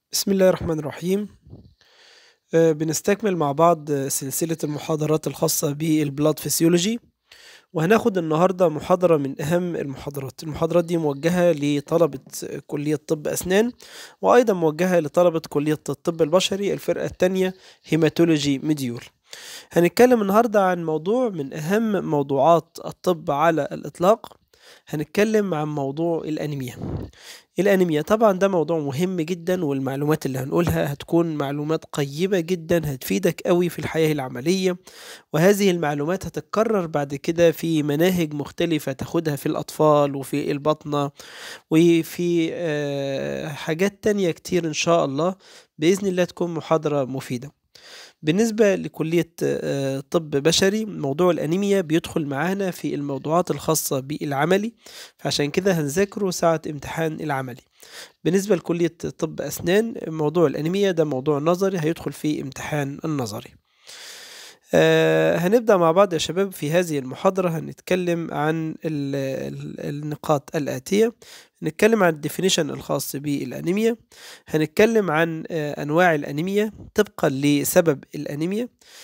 بسم الله الرحمن الرحيم آه، بنستكمل مع بعض آه، سلسلة المحاضرات الخاصة بالبلاد فيسيولوجي وهناخد النهاردة محاضرة من أهم المحاضرات المحاضرات دي موجهة لطلبة كلية طب أسنان وأيضا موجهة لطلبة كلية الطب البشري الفرقة التانية هيماتولوجي مديول هنتكلم النهاردة عن موضوع من أهم موضوعات الطب على الإطلاق هنتكلم عن موضوع الأنيميا الأنيميا طبعا ده موضوع مهم جدا والمعلومات اللي هنقولها هتكون معلومات قيمة جدا هتفيدك قوي في الحياة العملية وهذه المعلومات هتتكرر بعد كده في مناهج مختلفة تاخدها في الأطفال وفي البطنة وفي آه، حاجات تانية كتير إن شاء الله بإذن الله تكون محاضرة مفيدة بالنسبة لكلية آه، طب بشري موضوع الأنيميا بيدخل معانا في الموضوعات الخاصة بالعملي فعشان كده هنذاكره ساعة امتحان العملي بالنسبة لكلية طب أسنان موضوع الأنيميا ده موضوع نظري هيدخل في امتحان النظري آه هنبدأ مع بعض يا شباب في هذه المحاضرة هنتكلم عن ال ال النقاط الآتية هنتكلم عن الديفينيشن الخاص بالأنيميا هنتكلم عن آه أنواع الأنيميا طبقا لسبب الأنيميا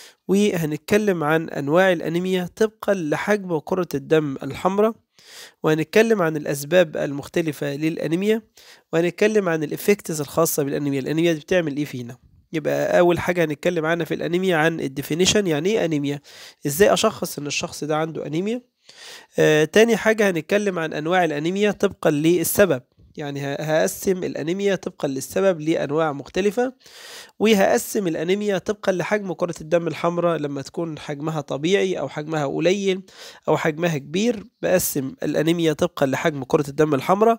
وهنتكلم عن أنواع الأنيميا طبقا لحجم وكرة الدم الحمراء وهنتكلم عن الأسباب المختلفة للأنيميا وهنتكلم عن الإفكتس الخاصة بالأنيميا الأنيميا دي بتعمل إيه فينا يبقى أول حاجة هنتكلم عنها في الأنيميا عن الديفينيشن يعني إيه أنيميا إزاي أشخص إن الشخص ده عنده أنيميا آه، تاني حاجة هنتكلم عن أنواع الأنيميا طبقا للسبب يعني ه- هقسم الأنيميا طبقا للسبب لأنواع مختلفة وهقسم الأنيميا طبقا لحجم كرة الدم الحمراء لما تكون حجمها طبيعي أو حجمها قليل أو حجمها كبير بقسم الأنيميا طبقا لحجم كرة الدم الحمراء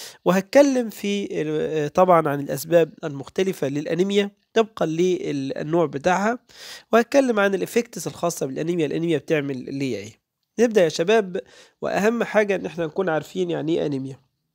وهتكلم في آه، طبعا عن الأسباب المختلفة للأنيميا طبقا للنوع بتاعها وهتكلم عن الإفكتس الخاصة بالأنيميا الأنيميا بتعمل ليه إيه نبدأ يا شباب وأهم حاجة إن إحنا نكون عارفين يعني إيه أنيميا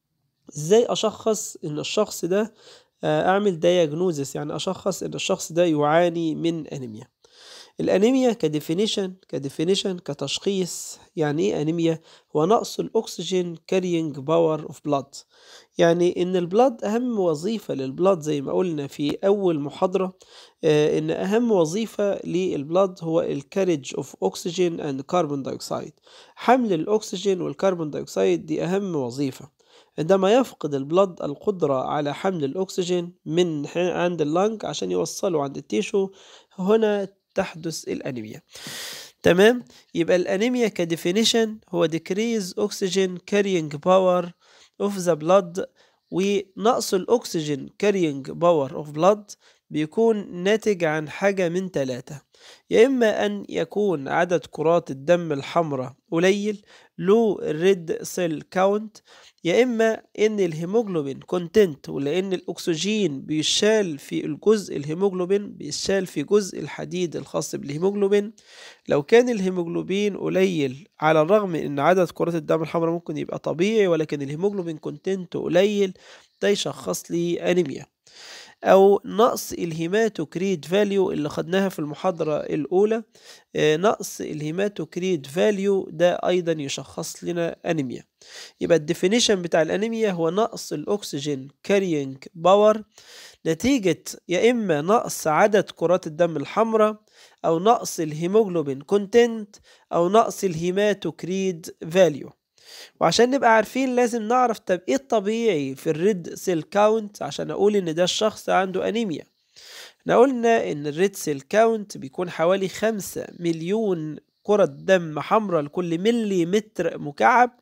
إزاي أشخص إن الشخص ده آه، أعمل دايجنوزس يعني أشخص إن الشخص ده يعاني من أنيميا الأنيميا كديفينيشن كديفينيشن كتشخيص يعني إيه أنيميا هو نقص الأكسجين كارينج باور أوف بلاد يعني إن البلاد أهم وظيفة للبلاد زي ما قلنا في أول محاضرة آه، إن أهم وظيفة للبلاد هو الكاريج أوف أكسجين أند كربون دايوكسيد حمل الأكسجين والكربون دايوكسيد دي أهم وظيفة عندما يفقد البلد القدرة على حمل الأكسجين من ح- عند اللنج عشان يوصله عند التيشو هنا تحدث الأنيميا تمام يبقى الأنيميا كديفينيشن هو decrease oxygen carrying power of the blood ونقص الأكسجين carrying power of blood بيكون ناتج عن حاجة من ثلاثة يا إما أن يكون عدد كرات الدم الحمراء قليل low red cell count يا إما إن الهيموجلوبين كونتنت ولأن الأكسجين بيشال في الجزء الهيموجلوبين بيشال في جزء الحديد الخاص بالهيموجلوبين لو كان الهيموجلوبين قليل على الرغم إن عدد كرات الدم الحمراء ممكن يبقى طبيعي ولكن الهيموجلوبين كونتنت قليل ده يشخص لي أنيميا أو نقص الهيماتوكريت فاليو اللي خدناها في المحاضرة الأولى آه، نقص الهيماتوكريت فاليو ده أيضا يشخص لنا أنيميا يبقى الديفينيشن بتاع الأنيميا هو نقص الأكسجين كارينج باور نتيجة يا إما نقص عدد كرات الدم الحمراء أو نقص الهيموجلوبين كونتنت أو نقص الهيماتوكريت فاليو وعشان نبقى عارفين لازم نعرف طب ايه الطبيعي في الريد سيل كاونت عشان اقول ان ده الشخص عنده انيميا احنا قلنا ان الريد سيل كاونت بيكون حوالي خمسة مليون كرة دم حمراء لكل ملي متر مكعب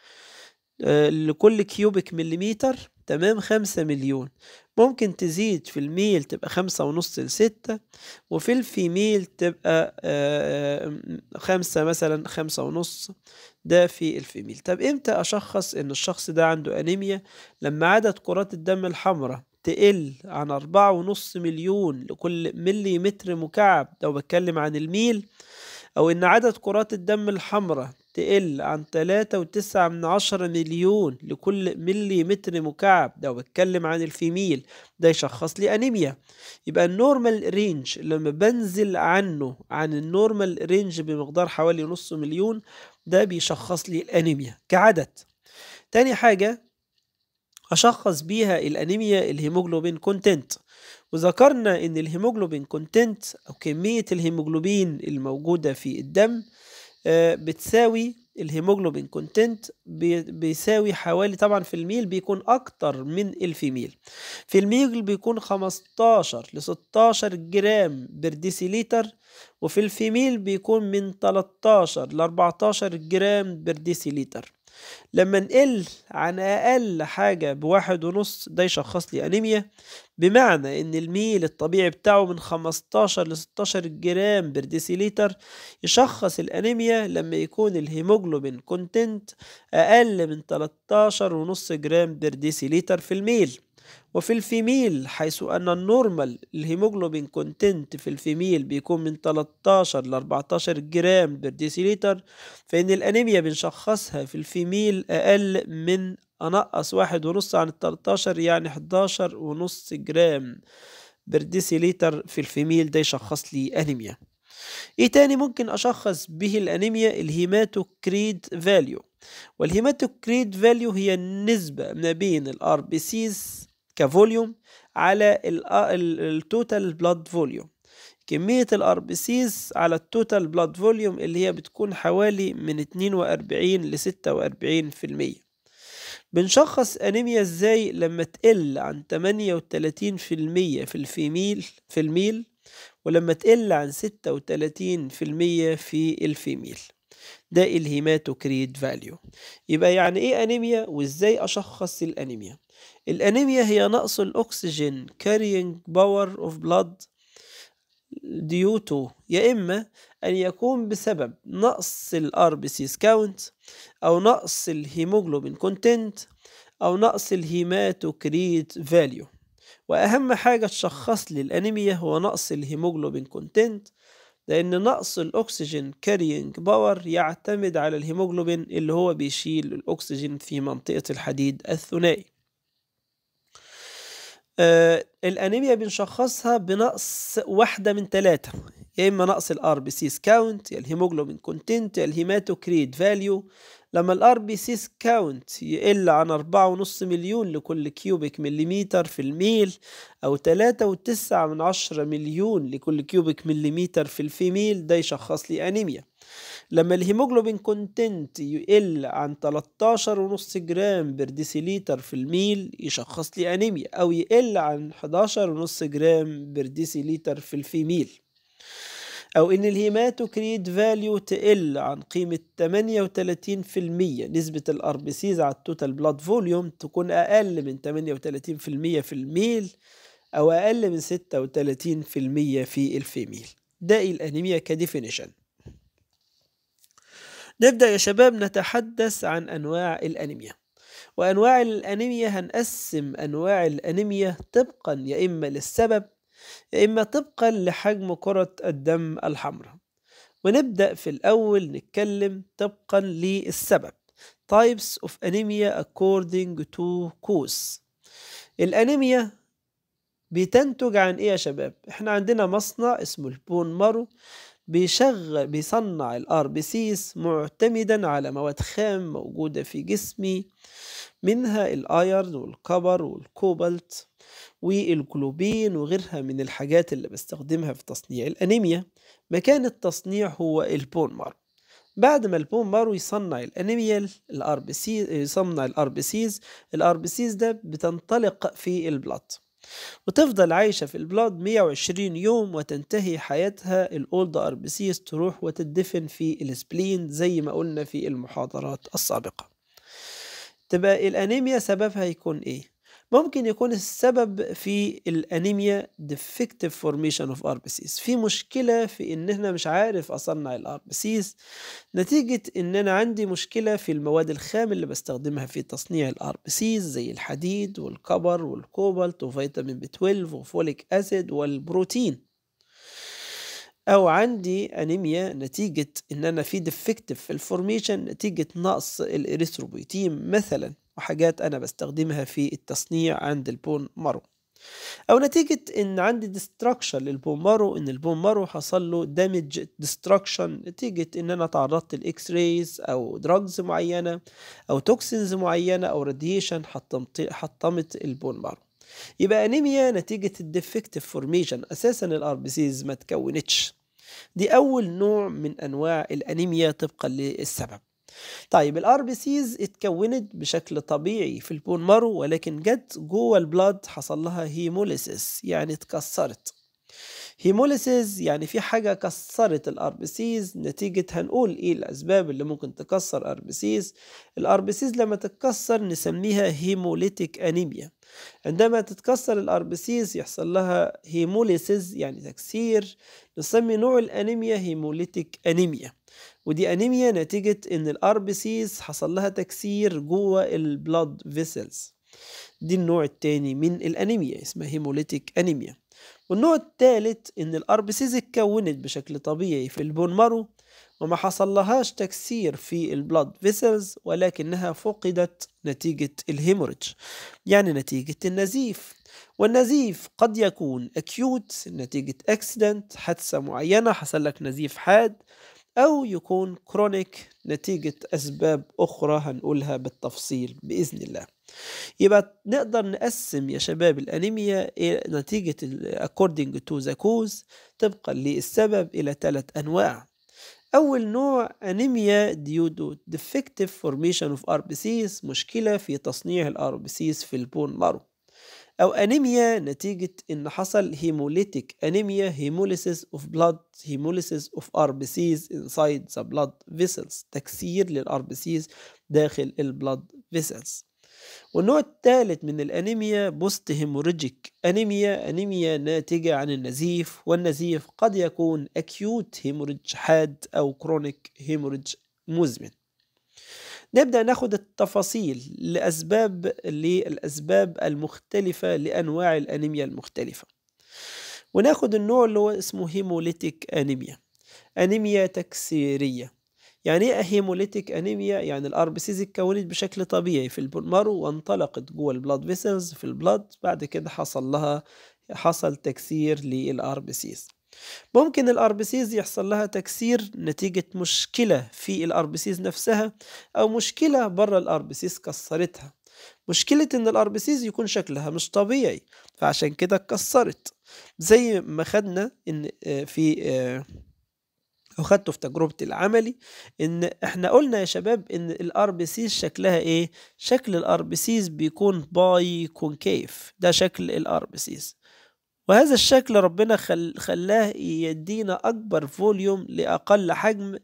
آه، لكل كيوبيك مليمتر تمام خمسة مليون ممكن تزيد في الميل تبقى خمسة ونص لستة وفي الفيميل تبقى آه، خمسة مثلا خمسة ونص ده في الفيميل طب امتى اشخص ان الشخص ده عنده انيميا لما عدد كرات الدم الحمراء تقل عن أربعة ونص مليون لكل ملي متر مكعب لو بتكلم عن الميل أو إن عدد كرات الدم الحمراء تقل عن تلاتة وتسعة من عشرة مليون لكل ملي متر مكعب لو بتكلم عن الفيميل ده يشخص لي أنيميا يبقى النورمال رينج لما بنزل عنه عن النورمال رينج بمقدار حوالي نص مليون ده بيشخص لي الأنيميا كعدد تاني حاجة أشخص بيها الأنيميا الهيموجلوبين كونتنت وذكرنا إن الهيموجلوبين كونتنت أو كمية الهيموجلوبين الموجودة في الدم آه، بتساوي الهيموجلوبين كونتنت بيساوي حوالي طبعا في الميل بيكون أكتر من الفيميل في الميل بيكون 15 ل 16 جرام بر ديسيليتر وفي الفيميل بيكون من 13 ل 14 جرام بر ديسيليتر لما نقل عن أقل حاجة بواحد ونص ده يشخص لي أنيميا بمعنى إن الميل الطبيعي بتاعه من 15 ل 16 جرام بر ديسيليتر يشخص الأنيميا لما يكون الهيموجلوبين كونتنت أقل من 13 ونص جرام بر ديسيليتر في الميل وفي الفيميل حيث أن النورمال الهيموجلوبين كونتنت في الفيميل بيكون من 13 ل 14 جرام بر ديسيليتر فإن الأنيميا بنشخصها في الفيميل أقل من أنقص واحد ونص عن التلتاشر يعني حداشر ونص جرام بر ديسيليتر في الفيميل ده يشخص لي أنيميا ايه تاني ممكن اشخص به الانيميا الهيماتوكريد فاليو والهيماتوكريد فاليو هي النسبة ما بين الار بي سيز كفوليوم على التوتال بلاد فوليوم كمية الار بي سيز على التوتال بلاد فوليوم اللي هي بتكون حوالي من 42 ل 46 في المية بنشخص أنيميا إزاي لما تقل عن 38 في المية في الفيميل في الميل ولما تقل عن 36 في المية في الفيميل ده الهيماتوكريت فاليو يبقى يعني ايه انيميا وازاي اشخص الانيميا الانيميا هي نقص الاكسجين carrying power of blood due to يا اما ان يكون بسبب نقص الار بي سيز كاونت او نقص الهيموجلوبين كونتنت او نقص الهيماتوكريت فاليو واهم حاجه تشخص لي الانيميا هو نقص الهيموجلوبين كونتنت لأن نقص الأكسجين كارينج باور يعتمد على الهيموجلوبين اللي هو بيشيل الأكسجين في منطقة الحديد الثنائي آه الأنيميا بنشخصها بنقص واحدة من ثلاثة يا إما نقص الار بي سيس كاونت يا الهيموجلوبين كونتنت يا الهيماتوكريت فاليو لما الار بي سيس كاونت يقل عن أربعة ونص مليون لكل كيوبيك مليمتر في الميل أو تلاتة وتسعة من عشرة مليون لكل كيوبيك مليمتر في الفيميل ده يشخص لي أنيميا لما الهيموجلوبين كونتنت يقل عن 13 ونص جرام بر ديسيليتر في الميل يشخص لي أنيميا أو يقل عن 11 ونص جرام بر ديسيليتر في الفيميل أو إن الهيماتوكريت فاليو تقل عن قيمة 38% نسبة الار بي سيز على التوتال بلاد فوليوم تكون أقل من 38% في الميل أو أقل من 36% في الفيميل ده الأنيميا كديفينيشن نبدأ يا شباب نتحدث عن أنواع الأنيميا وأنواع الأنيميا هنقسم أنواع الأنيميا طبقا يا إما للسبب يا إما طبقا لحجم كرة الدم الحمراء ونبدأ في الأول نتكلم طبقا للسبب types of anemia according to cause الأنيميا بتنتج عن إيه يا شباب؟ إحنا عندنا مصنع اسمه البون مارو بيشغل بيصنع الار بي سيس معتمدا على مواد خام موجودة في جسمي منها الايرن والكبر والكوبالت والجلوبين وغيرها من الحاجات اللي بستخدمها في تصنيع الأنيميا مكان التصنيع هو البون مارو بعد ما البون مارو يصنع الانيميا الار بي سي يصنع الار بي سيز الار بي سيز ده بتنطلق في البلاد وتفضل عايشة في البلاد 120 يوم وتنتهي حياتها الأولد ار بي سيز تروح وتدفن في السبلين زي ما قلنا في المحاضرات السابقة تبقى الأنيميا سببها يكون إيه؟ ممكن يكون السبب في الانيميا defective formation of RBCs في مشكلة في ان احنا مش عارف اصنع ال RBCs نتيجة ان انا عندي مشكلة في المواد الخام اللي بستخدمها في تصنيع ال RBCs زي الحديد والكبر والكوبالت وفيتامين بي 12 وفوليك اسيد والبروتين او عندي انيميا نتيجة ان انا في defective في الفورميشن نتيجة نقص الاريثروبويتين مثلا وحاجات أنا بستخدمها في التصنيع عند البون مارو او نتيجة ان عندي ديستراكشن للبون مارو ان البون مارو حصل له دامج ديستراكشن نتيجة ان انا تعرضت لاكس رايز او دراجز معينة او توكسينز معينة او راديشن حطمت البون مارو يبقى انيميا نتيجة الديفكتيف فورميشن اساسا الار بي سيز ما تكونتش دي اول نوع من انواع الانيميا طبقا للسبب طيب الار بي سيز اتكونت بشكل طبيعي في البون مارو ولكن جت جوه البلاد حصل لها هيموليسيس يعني اتكسرت هيموليسيس يعني في حاجة كسرت الار بي سيز نتيجة هنقول ايه الاسباب اللي ممكن تكسر ار بي سيز الار بي سيز لما تتكسر نسميها هيموليتيك انيميا عندما تتكسر الار بي سيز يحصل لها هيموليسيس يعني تكسير نسمي نوع الانيميا هيموليتيك انيميا ودي انيميا نتيجة ان الار بي سيز حصل لها تكسير جوه البلاد فيسلز دي النوع التاني من الانيميا اسمها هيموليتيك انيميا والنوع الثالث ان الار بي سيز اتكونت بشكل طبيعي في البون مارو وما حصلهاش تكسير في البلاد فيسلز ولكنها فقدت نتيجة الهيموريج يعني نتيجة النزيف والنزيف قد يكون أكيوت نتيجة أكسيدنت حادثة معينة حصل لك نزيف حاد أو يكون كرونيك نتيجة أسباب أخرى هنقولها بالتفصيل بإذن الله يبقى نقدر نقسم يا شباب الأنيميا نتيجة according to the cause طبقا للسبب إلى ثلاث أنواع أول نوع أنيميا due to defective formation of RBCs مشكلة في تصنيع ال RBCs في البون مارو أو أنيميا نتيجة إن حصل هيموليتيك أنيميا هيموليسيس of blood هيموليسيس of RBCs inside the blood vessels تكسير لل RBCs داخل البلاد vessels والنوع الثالث من الأنيميا بوست هيموريجيك أنيميا أنيميا ناتجة عن النزيف والنزيف قد يكون أكيوت هيموريج حاد أو كرونيك هيموريج مزمن نبدأ ناخد التفاصيل لأسباب للأسباب المختلفة لأنواع الأنيميا المختلفة وناخد النوع اللي هو اسمه هيموليتيك أنيميا أنيميا تكسيرية يعني ايه هيموليتيك انيميا يعني الار بي سيز اتكونت بشكل طبيعي في البون مارو وانطلقت جوه البلاد فيسلز في البلاد بعد كده حصل لها حصل تكسير للار بي سيز ممكن الار بي سيز يحصل لها تكسير نتيجة مشكلة في الار بي سيز نفسها او مشكلة بره الار بي سيز كسرتها مشكلة ان الار بي سيز يكون شكلها مش طبيعي فعشان كده اتكسرت زي ما خدنا ان في وخدته في تجربتي العملي ان احنا قلنا يا شباب ان الار بي سيز شكلها ايه شكل الار بي سيز بيكون باي كونكيف ده شكل الار بي سيز وهذا الشكل ربنا خل... خلاه يدينا أكبر فوليوم لأقل حجم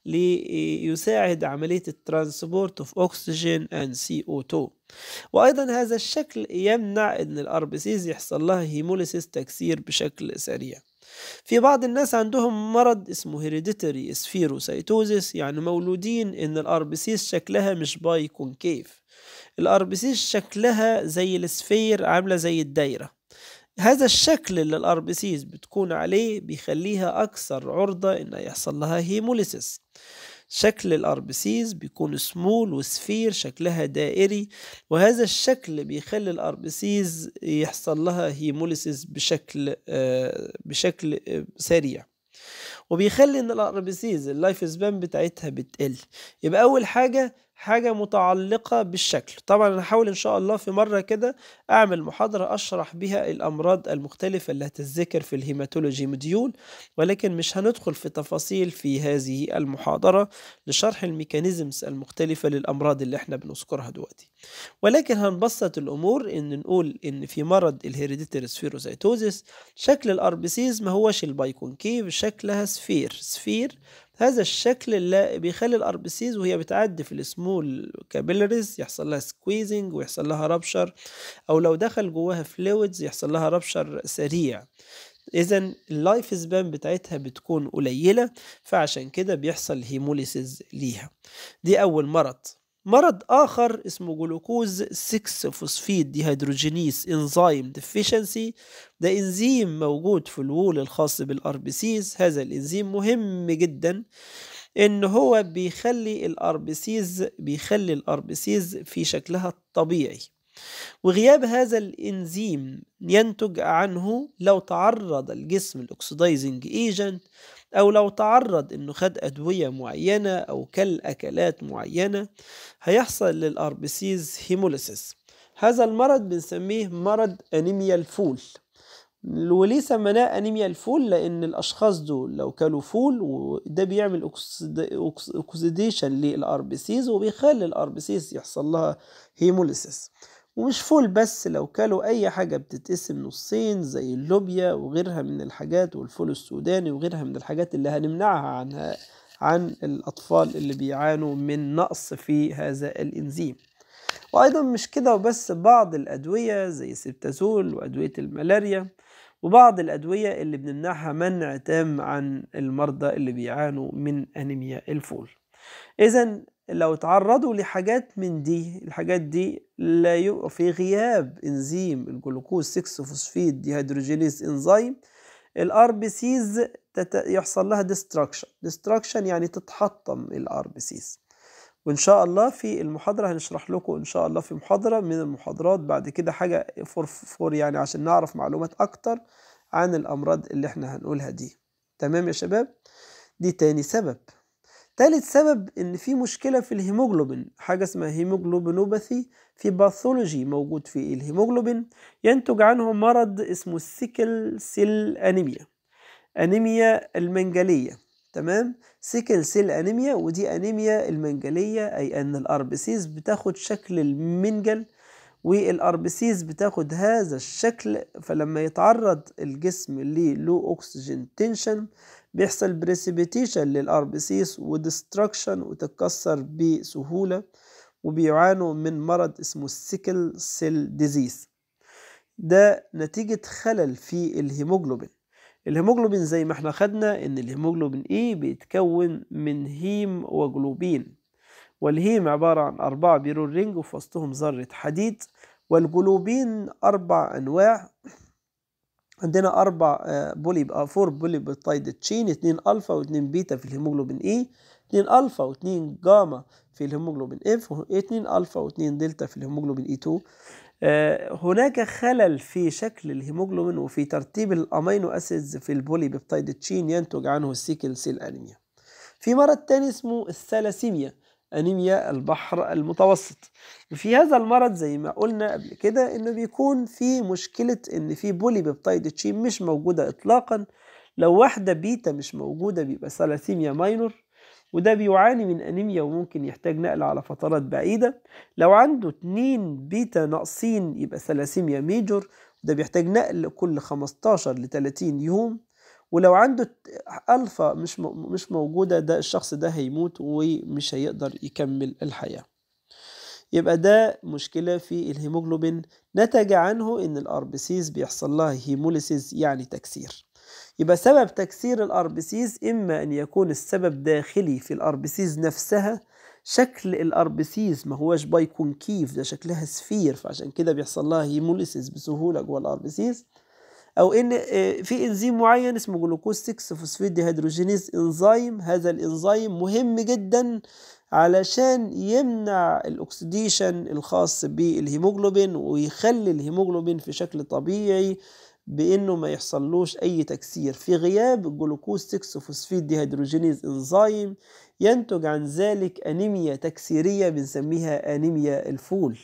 ليساعد عملية الترانسبورت اوف أكسجين and CO2 وأيضا هذا الشكل يمنع أن الار بي سيز يحصل لها هيموليسيس تكسير بشكل سريع في بعض الناس عندهم مرض اسمه هيريديتري سفيروسايتوزيس يعني مولودين ان الار بي سيز شكلها مش باي كونكيف الار بي سيز شكلها زي السفير عامله زي الدايره هذا الشكل اللي الار بي سيز بتكون عليه بيخليها اكثر عرضه ان يحصل لها هيموليسيس شكل الار بي سيز بيكون سمول وسفير شكلها دائري وهذا الشكل بيخلي الار بي سيز يحصل لها هيموليسيس بشكل بشكل سريع وبيخلي ان الار بي سيز اللايف سبان بتاعتها بتقل يبقى اول حاجه حاجة متعلقة بالشكل طبعا أنا هحاول إن شاء الله في مرة كده أعمل محاضرة أشرح بها الأمراض المختلفة اللي هتتذكر في الهيماتولوجي مديول ولكن مش هندخل في تفاصيل في هذه المحاضرة لشرح الميكانيزمز المختلفة للأمراض اللي احنا بنذكرها دلوقتي ولكن هنبسط الأمور إن نقول إن في مرض الهيريديتري سفيروسايتوزيس شكل الأربسيز ما هوش البايكونكيف شكلها سفير سفير هذا الشكل اللي بيخلي الاربسيز وهي بتعدي في السمول كابيلاريز يحصل لها سكويزنج ويحصل لها ربشر او لو دخل جواها فلويدز يحصل لها ربشر سريع اذا اللايف سبان بتاعتها بتكون قليله فعشان كده بيحصل هيموليسيز ليها دي اول مرض مرض آخر اسمه جلوكوز 6 فوسفيد ديهيدروجينيز انزيم ديفيشنسي ده انزيم موجود في الوول الخاص بالار بي سيز هذا الانزيم مهم جدا ان هو بيخلي الار بي سيز بيخلي الار بي سيز في شكلها الطبيعي وغياب هذا الإنزيم ينتج عنه لو تعرض الجسم الأكسدايزنج ايجنت أو لو تعرض إنه خد أدوية معينة أو كل أكلات معينة هيحصل للأربسيز هيموليسيس هذا المرض بنسميه مرض أنيميا الفول وليه سميناه أنيميا الفول لأن الأشخاص دول لو كلوا فول وده بيعمل أكسيديشن للأربسيز وبيخلي الأربسيز يحصل لها هيموليسيس ومش فول بس لو كلوا أي حاجة بتتقسم نصين زي اللوبيا وغيرها من الحاجات والفول السوداني وغيرها من الحاجات اللي هنمنعها عنها عن الأطفال اللي بيعانوا من نقص في هذا الإنزيم وأيضا مش كده وبس بعض الأدوية زي السبتازول وأدوية الملاريا وبعض الأدوية اللي بنمنعها منع تام عن المرضى اللي بيعانوا من أنيميا الفول إذا لو تعرضوا لحاجات من دي الحاجات دي لا يبقى في غياب انزيم الجلوكوز 6 فوسفيد ديهيدروجينيز انزيم الار بي سيز يحصل لها ديستراكشن ديستراكشن يعني تتحطم الار بي سيز وان شاء الله في المحاضره هنشرح لكم ان شاء الله في محاضره من المحاضرات بعد كده حاجه فور فور يعني عشان نعرف معلومات اكتر عن الامراض اللي احنا هنقولها دي تمام يا شباب دي تاني سبب تالت سبب ان في مشكله في الهيموجلوبين حاجه اسمها هيموجلوبينوباثي في باثولوجي موجود في الهيموجلوبين ينتج عنه مرض اسمه السيكل سيل انيميا انيميا المنجليه تمام سيكل سيل انيميا ودي انيميا المنجليه اي ان الاربسيس بتاخد شكل المنجل والاربسيس بتاخد هذا الشكل فلما يتعرض الجسم للو اكسجين تنشن بيحصل بريسيبيتيشن للاربسيس وديستركشن وتتكسر بسهولة وبيعانوا من مرض اسمه السيكل سيل ديزيز ده نتيجة خلل في الهيموجلوبين الهيموجلوبين زي ما احنا خدنا ان الهيموجلوبين ايه بيتكون من هيم وجلوبين والهيم عبارة عن أربعة بيرون رينج وفي وسطهم ذرة حديد والجلوبين أربع أنواع عندنا أربع بولي فور بولي بيبتايد تشين اتنين ألفا واتنين بيتا في الهيموجلوبين إي اتنين ألفا واتنين جاما في الهيموجلوبين اف اتنين ألفا واتنين دلتا في الهيموجلوبين إي 2 هناك خلل في شكل الهيموجلوبين وفي ترتيب الأمينو أسيدز في البولي بيبتايد تشين ينتج عنه السيكل سيل أنيميا في مرض تاني اسمه الثلاسيميا أنيميا البحر المتوسط في هذا المرض زي ما قلنا قبل كده إنه بيكون في مشكلة إن في بولي بيبتايد تشين مش موجودة إطلاقا لو واحدة بيتا مش موجودة بيبقى ثلاسيميا ماينور وده بيعاني من أنيميا وممكن يحتاج نقل على فترات بعيدة لو عنده اتنين بيتا ناقصين يبقى ثلاسيميا ميجور وده بيحتاج نقل كل 15 ل 30 يوم ولو عنده الفا مش مش موجوده ده الشخص ده هيموت ومش هيقدر يكمل الحياه يبقى ده مشكله في الهيموجلوبين نتج عنه ان الاربسيس بيحصل لها هيموليسيس يعني تكسير يبقى سبب تكسير الاربسيس اما ان يكون السبب داخلي في الاربسيس نفسها شكل الاربسيس ما هوش بايكونكيف ده شكلها سفير فعشان كده بيحصل لها هيموليسيس بسهوله جوه الاربسيس او ان في انزيم معين اسمه جلوكوز 6 فوسفيد ديهيدروجينيز انزيم هذا الانزيم مهم جدا علشان يمنع الاكسديشن الخاص بالهيموجلوبين ويخلي الهيموجلوبين في شكل طبيعي بانه ما يحصلوش اي تكسير في غياب الجلوكوز 6 فوسفيد ديهيدروجينيز انزيم ينتج عن ذلك انيميا تكسيريه بنسميها انيميا الفول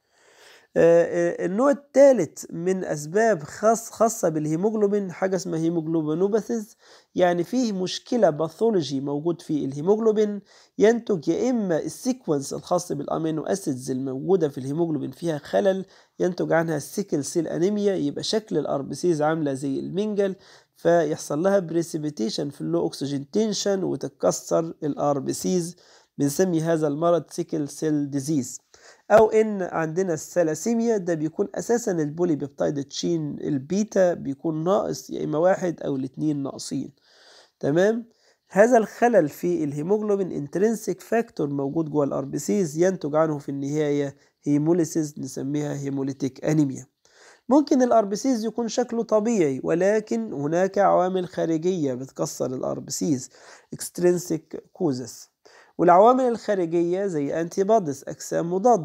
النوع الثالث من اسباب خاص خاصه بالهيموجلوبين حاجه اسمها هيموجلوبينوباثيز يعني فيه مشكله باثولوجي موجود في الهيموجلوبين ينتج يا اما السيكونس الخاص بالامينو اسيدز الموجوده في الهيموجلوبين فيها خلل ينتج عنها السيكل سيل انيميا يبقى شكل الاربسيز عامله زي المنجل فيحصل لها بريسيبيتيشن في اللو اكسجين تنشن وتتكسر الاربسيز بنسمي هذا المرض سيكل سيل ديزيز او ان عندنا الثلاسيميا ده بيكون اساسا البولي بيبتايد تشين البيتا بيكون ناقص يا اما واحد او الاتنين ناقصين تمام هذا الخلل في الهيموجلوبين انترنسيك فاكتور موجود جوه الاربسيز ينتج عنه في النهايه هيموليسيس نسميها هيموليتيك انيميا ممكن الاربسيز يكون شكله طبيعي ولكن هناك عوامل خارجيه بتكسر الاربسيز اكسترنسيك كوزس والعوامل الخارجية زي أنتي بوديز أجسام مضادة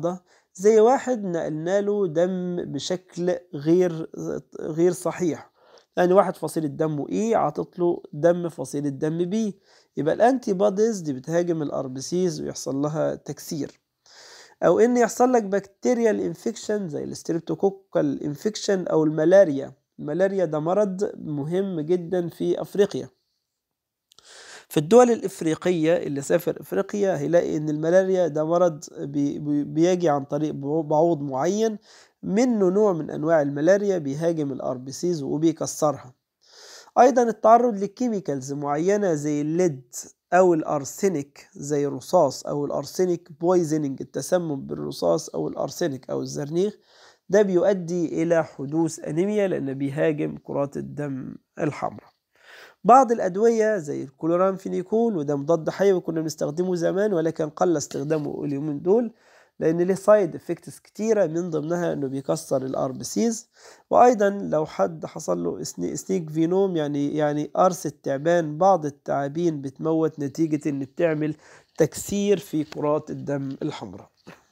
زي واحد نقلنا له دم بشكل غير غير صحيح يعني واحد فصيلة دمه ايه عطت له دم فصيلة دم بي يبقى الانتي بوديز دي بتهاجم الار بي سيز ويحصل لها تكسير او ان يحصل لك بكتيريال انفكشن زي الستريبتوكوكال انفكشن او الملاريا الملاريا ده مرض مهم جدا في افريقيا في الدول الإفريقية اللي سافر إفريقيا هيلاقي إن الملاريا ده مرض بي بيجي عن طريق بعوض معين منه نوع من أنواع الملاريا بيهاجم الأربسيز وبيكسرها أيضا التعرض لكيميكالز معينة زي الليد أو الأرسينيك زي الرصاص أو الأرسينيك بويزنينج التسمم بالرصاص أو الأرسينيك أو الزرنيخ ده بيؤدي إلى حدوث أنيميا لأنه بيهاجم كرات الدم الحمراء بعض الأدوية زي الكلورامفينيكول وده مضاد حيوي كنا بنستخدمه زمان ولكن قل استخدامه اليومين دول لأن ليه سايد افكتس كتيرة من ضمنها إنه بيكسر الار بي سيز وأيضا لو حد حصل له سنيك فينوم يعني يعني قرص التعبان بعض التعابين بتموت نتيجة إن بتعمل تكسير في كرات الدم الحمراء.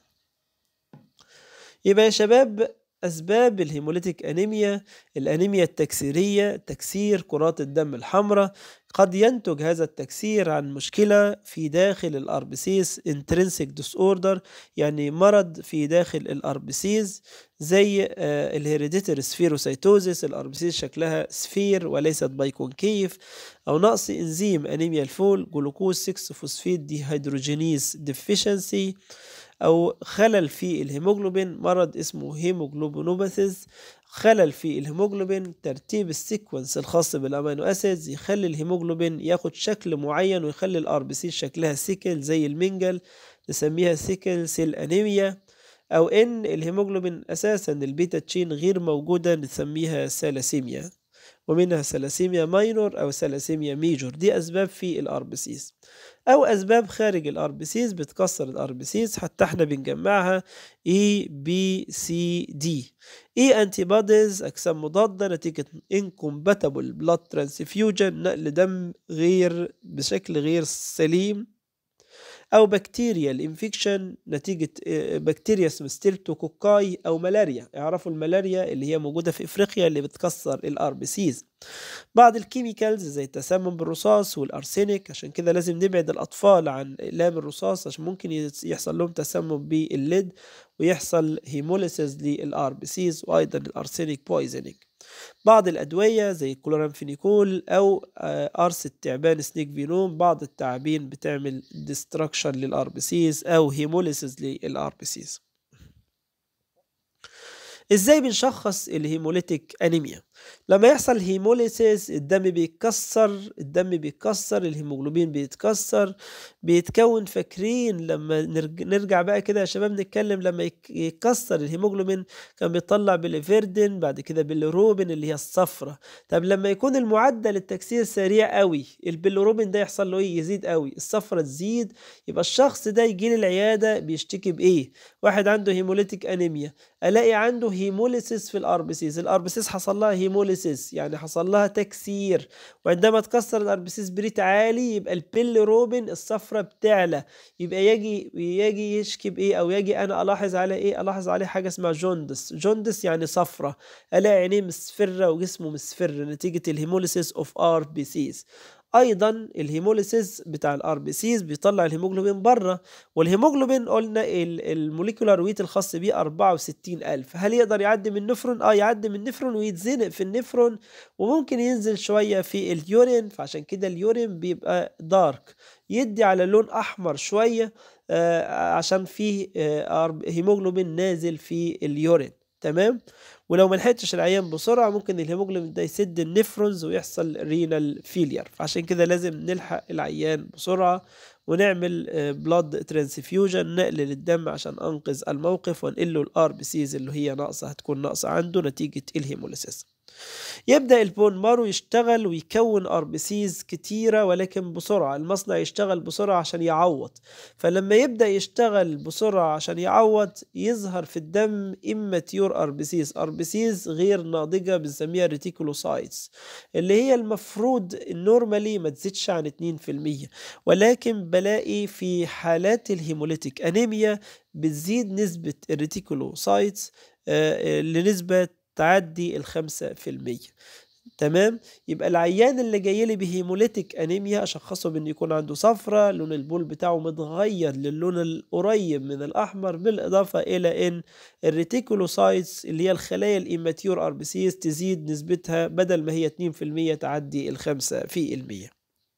يبقى يا شباب أسباب الهيموليتيك أنيميا الأنيميا التكسيرية تكسير كرات الدم الحمراء قد ينتج هذا التكسير عن مشكلة في داخل الأربسيس intrinsic disorder يعني مرض في داخل الأربسيس زي الهيريديتري سفيروسيتوزيس الأربسيس شكلها سفير وليست بايكونكيف أو نقص إنزيم أنيميا الفول جلوكوز 6 فوسفيد دي هيدروجينيز ديفيشنسي أو خلل في الهيموجلوبين مرض اسمه هيموجلوبينوباثيز خلل في الهيموجلوبين ترتيب السيكونس الخاص بالامينو اسيدز يخلي الهيموجلوبين ياخد شكل معين ويخلي الار بي سي شكلها سيكل زي المنجل نسميها سيكل سيل انيميا او ان الهيموجلوبين اساسا البيتا تشين غير موجوده نسميها سالاسيميا ومنها سلاسيميا ماينور او سلاسيميا ميجور دي اسباب في الار بي سيز او اسباب خارج الار بي سيز بتكسر الار بي سيز حتى احنا بنجمعها اي بي سي دي اي انتي بوديز اجسام مضاده نتيجه انكومباتبل بلاد ترانسفيوجن نقل دم غير بشكل غير سليم او بكتيريا الانفكشن نتيجه بكتيريا اسمها ستيرتوكوكاي او ملاريا اعرفوا الملاريا اللي هي موجوده في افريقيا اللي بتكسر الار بي سيز بعض الكيميكالز زي التسمم بالرصاص والارسينيك عشان كده لازم نبعد الاطفال عن اقلام الرصاص عشان ممكن يحصل لهم تسمم بالليد ويحصل هيموليسيس للار بي سيز وايضا الارسينيك بويزنينج بعض الأدوية زي الكلورامفينيكول أو قرص التعبان سنيك فينوم بعض التعابين بتعمل ديستركشن للار بي سيز أو هيموليسيس للار بي سيز ازاي بنشخص الهيموليتيك انيميا لما يحصل هيموليسيس الدم بيتكسر الدم بيتكسر الهيموجلوبين بيتكسر بيتكون فاكرين لما نرجع بقى كده يا شباب نتكلم لما يتكسر الهيموجلوبين كان بيطلع بالفيردين بعد كده بالروبين اللي هي الصفرة طب لما يكون المعدل التكسير سريع قوي البيلوروبين ده يحصل له ايه يزيد قوي الصفرة تزيد يبقى الشخص ده يجي لي العيادة بيشتكي بايه واحد عنده هيموليتيك انيميا الاقي عنده هيموليسيس في الاربسيس الاربسيس حصل لها هيموليسيس يعني حصل لها تكسير وعندما تكسر الاربسيس بريت عالي يبقى البيلروبين الصفرة بتعلى يبقى يجي يجي يشكي بايه او يجي انا الاحظ على ايه الاحظ عليه حاجه اسمها جوندس جوندس يعني صفرة الاقي عينيه مصفرة وجسمه مصفر نتيجه الهيموليسيس اوف ار بي سيز ايضا الهيموليسيس بتاع الار بي سيز بيطلع الهيموجلوبين بره والهيموجلوبين قلنا الموليكولار ويت الخاص بيه 64000 هل يقدر يعدي من النفرون اه يعدي من النفرون ويتزنق في النفرون وممكن ينزل شويه في اليورين فعشان كده اليورين بيبقى دارك يدي على لون احمر شويه آه عشان فيه آه هيموجلوبين نازل في اليورين تمام ولو ما لحقتش العيان بسرعه ممكن الهيموجلوبين ده يسد النفرونز ويحصل رينال فيلير فعشان كده لازم نلحق العيان بسرعه ونعمل بلاد ترانسفيوجن نقل للدم عشان انقذ الموقف وانقل له الار بي سيز اللي هي ناقصه هتكون ناقصه عنده نتيجه الهيموليسيس يبدأ البون مارو يشتغل ويكون ار بي سيز كتيرة ولكن بسرعة المصنع يشتغل بسرعة عشان يعوض فلما يبدأ يشتغل بسرعة عشان يعوض يظهر في الدم immature ار بي سيز ار بي سيز غير ناضجة بنسميها ريتيكولوسايتس اللي هي المفروض نورمالي ما تزيدش عن 2% ولكن بلاقي في حالات الهيموليتيك انيميا بتزيد نسبة الريتيكولوسايتس لنسبة تعدي الخمسة في المية تمام يبقى العيان اللي جاي لي بهيموليتيك انيميا اشخصه بان يكون عنده صفرة لون البول بتاعه متغير للون القريب من الاحمر بالاضافه الى ان الريتيكولوسايتس اللي هي الخلايا الاماتيور ار بي سيز تزيد نسبتها بدل ما هي 2% تعدي الخمسة في المية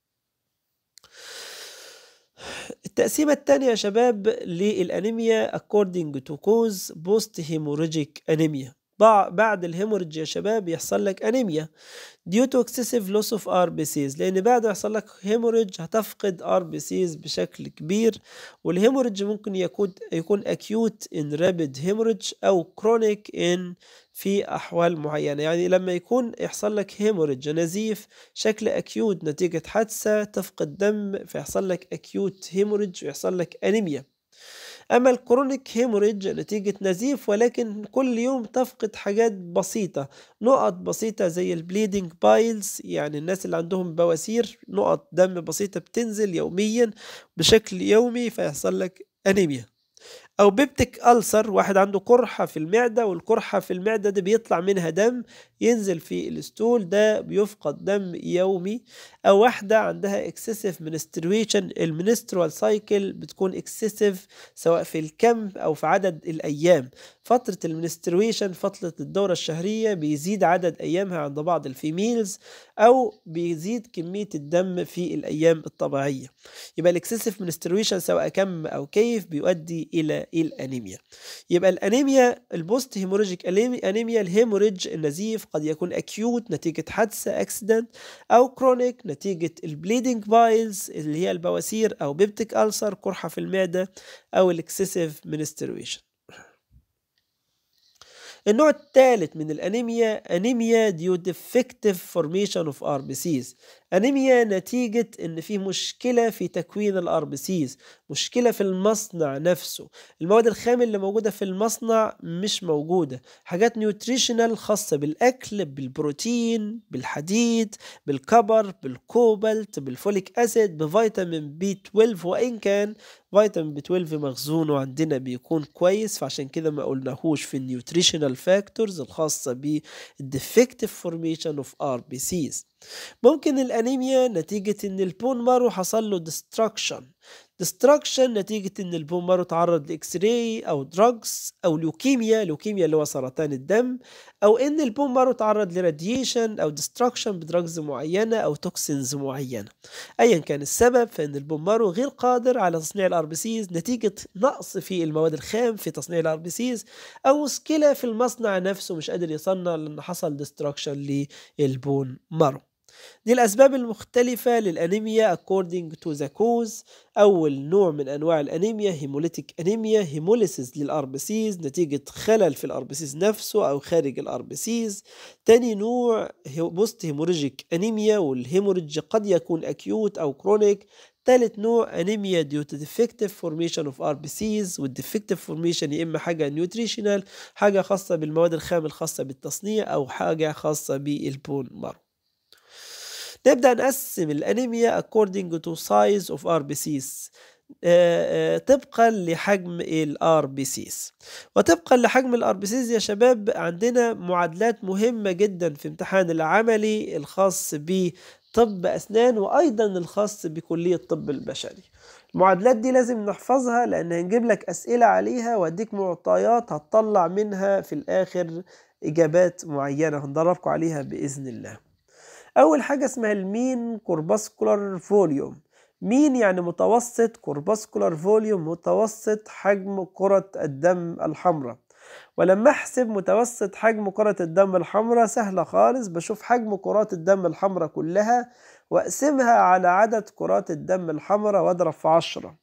التقسيمة التانية يا شباب للأنيميا according to cause post hemorrhagic anemia بعد الهيموريدج يا شباب يحصل لك انيميا due to excessive loss of RBCs لان بعد ما يحصل لك هيموريدج هتفقد RBCs بشكل كبير والهيموريدج ممكن يكون يكون acute in rapid hemorrhage او chronic in في احوال معينه يعني لما يكون يحصل لك هيموريدج نزيف شكل اكيوت نتيجه حادثه تفقد دم فيحصل لك اكيوت هيموريدج ويحصل لك انيميا أما الكرونيك هيموريدج نتيجة نزيف ولكن كل يوم تفقد حاجات بسيطة نقط بسيطة زي البليدنج بايلز يعني الناس اللي عندهم بواسير نقط دم بسيطة بتنزل يوميا بشكل يومي فيحصل لك أنيميا او بيبتك ألسر واحد عنده قرحة في المعدة والقرحة في المعدة دي بيطلع منها دم ينزل في الستول ده بيفقد دم يومي او واحدة عندها اكسسيف منسترويشن المنسترال سايكل بتكون اكسسيف سواء في الكم او في عدد الايام فترة المنسترويشن فترة الدورة الشهرية بيزيد عدد ايامها عند بعض الفيميلز او بيزيد كمية الدم في الايام الطبيعية يبقى الاكسسيف منسترويشن سواء كم او كيف بيؤدي الى الانيميا يبقى الانيميا البوست هيموريجيك انيميا الهيموريدج النزيف قد يكون اكيوت نتيجة حادثة اكسيدنت او كرونيك نتيجة البليدنج بايلز اللي هي البواسير او بيبتك ألسر قرحة في المعدة او الاكسسيف منسترويشن النوع الثالث من الانيميا انيميا ديو ديفكتيف فورميشن اوف ار بي سيز انيميا نتيجة ان في مشكلة في تكوين الار بي سيز مشكلة في المصنع نفسه المواد الخام اللي موجودة في المصنع مش موجودة حاجات نيوتريشنال خاصة بالاكل بالبروتين بالحديد بالكبر بالكوبالت بالفوليك اسيد بفيتامين بي 12 وان كان فيتامين بي 12 مخزونه عندنا بيكون كويس فعشان كده ما قلناهوش في النيوتريشنال فاكتورز الخاصة بالديفكتيف فورميشن اوف ار بي سيز ممكن الانيميا نتيجة ان البون مارو حصل له ديستراكشن ديستراكشن نتيجة ان البون مارو تعرض لاكس راي او دراجز او لوكيميا لوكيميا اللي هو سرطان الدم او ان البون مارو تعرض لراديشن او ديستراكشن بدراجز معينة او توكسينز معينة ايا كان السبب فان البون مارو غير قادر على تصنيع الار بي سيز نتيجة نقص في المواد الخام في تصنيع الار بي سيز او مشكلة في المصنع نفسه مش قادر يصنع لان حصل ديستراكشن للبون مارو دي الأسباب المختلفة للأنيميا according to the cause أول نوع من أنواع الأنيميا هيموليتيك أنيميا هيموليسيس للأربسيز نتيجة خلل في الأربسيز نفسه أو خارج الأربسيز تاني نوع بوست هيموريجيك أنيميا والهيموريج قد يكون أكيوت أو كرونيك تالت نوع انيميا ديو تو ديفكتيف فورميشن اوف ار بي سيز والديفكتيف فورميشن يا اما حاجه نيوتريشنال حاجه خاصه بالمواد الخام الخاصه بالتصنيع او حاجه خاصه بالبون مارو نبدأ نقسم الأنيميا according to size of RBCs طبقا لحجم الار بي سيز وطبقا لحجم الار بي سيز يا شباب عندنا معادلات مهمة جدا في امتحان العملي الخاص بطب أسنان وأيضا الخاص بكلية الطب البشري المعادلات دي لازم نحفظها لأن هنجيب لك أسئلة عليها وأديك معطيات هتطلع منها في الآخر إجابات معينة هندربكم عليها بإذن الله أول حاجة اسمها المين كورباسكولار فوليوم مين يعني متوسط كورباسكولار فوليوم متوسط حجم كرة الدم الحمراء ولما احسب متوسط حجم كرة الدم الحمراء سهلة خالص بشوف حجم كرات الدم الحمراء كلها واقسمها على عدد كرات الدم الحمراء واضرب في عشرة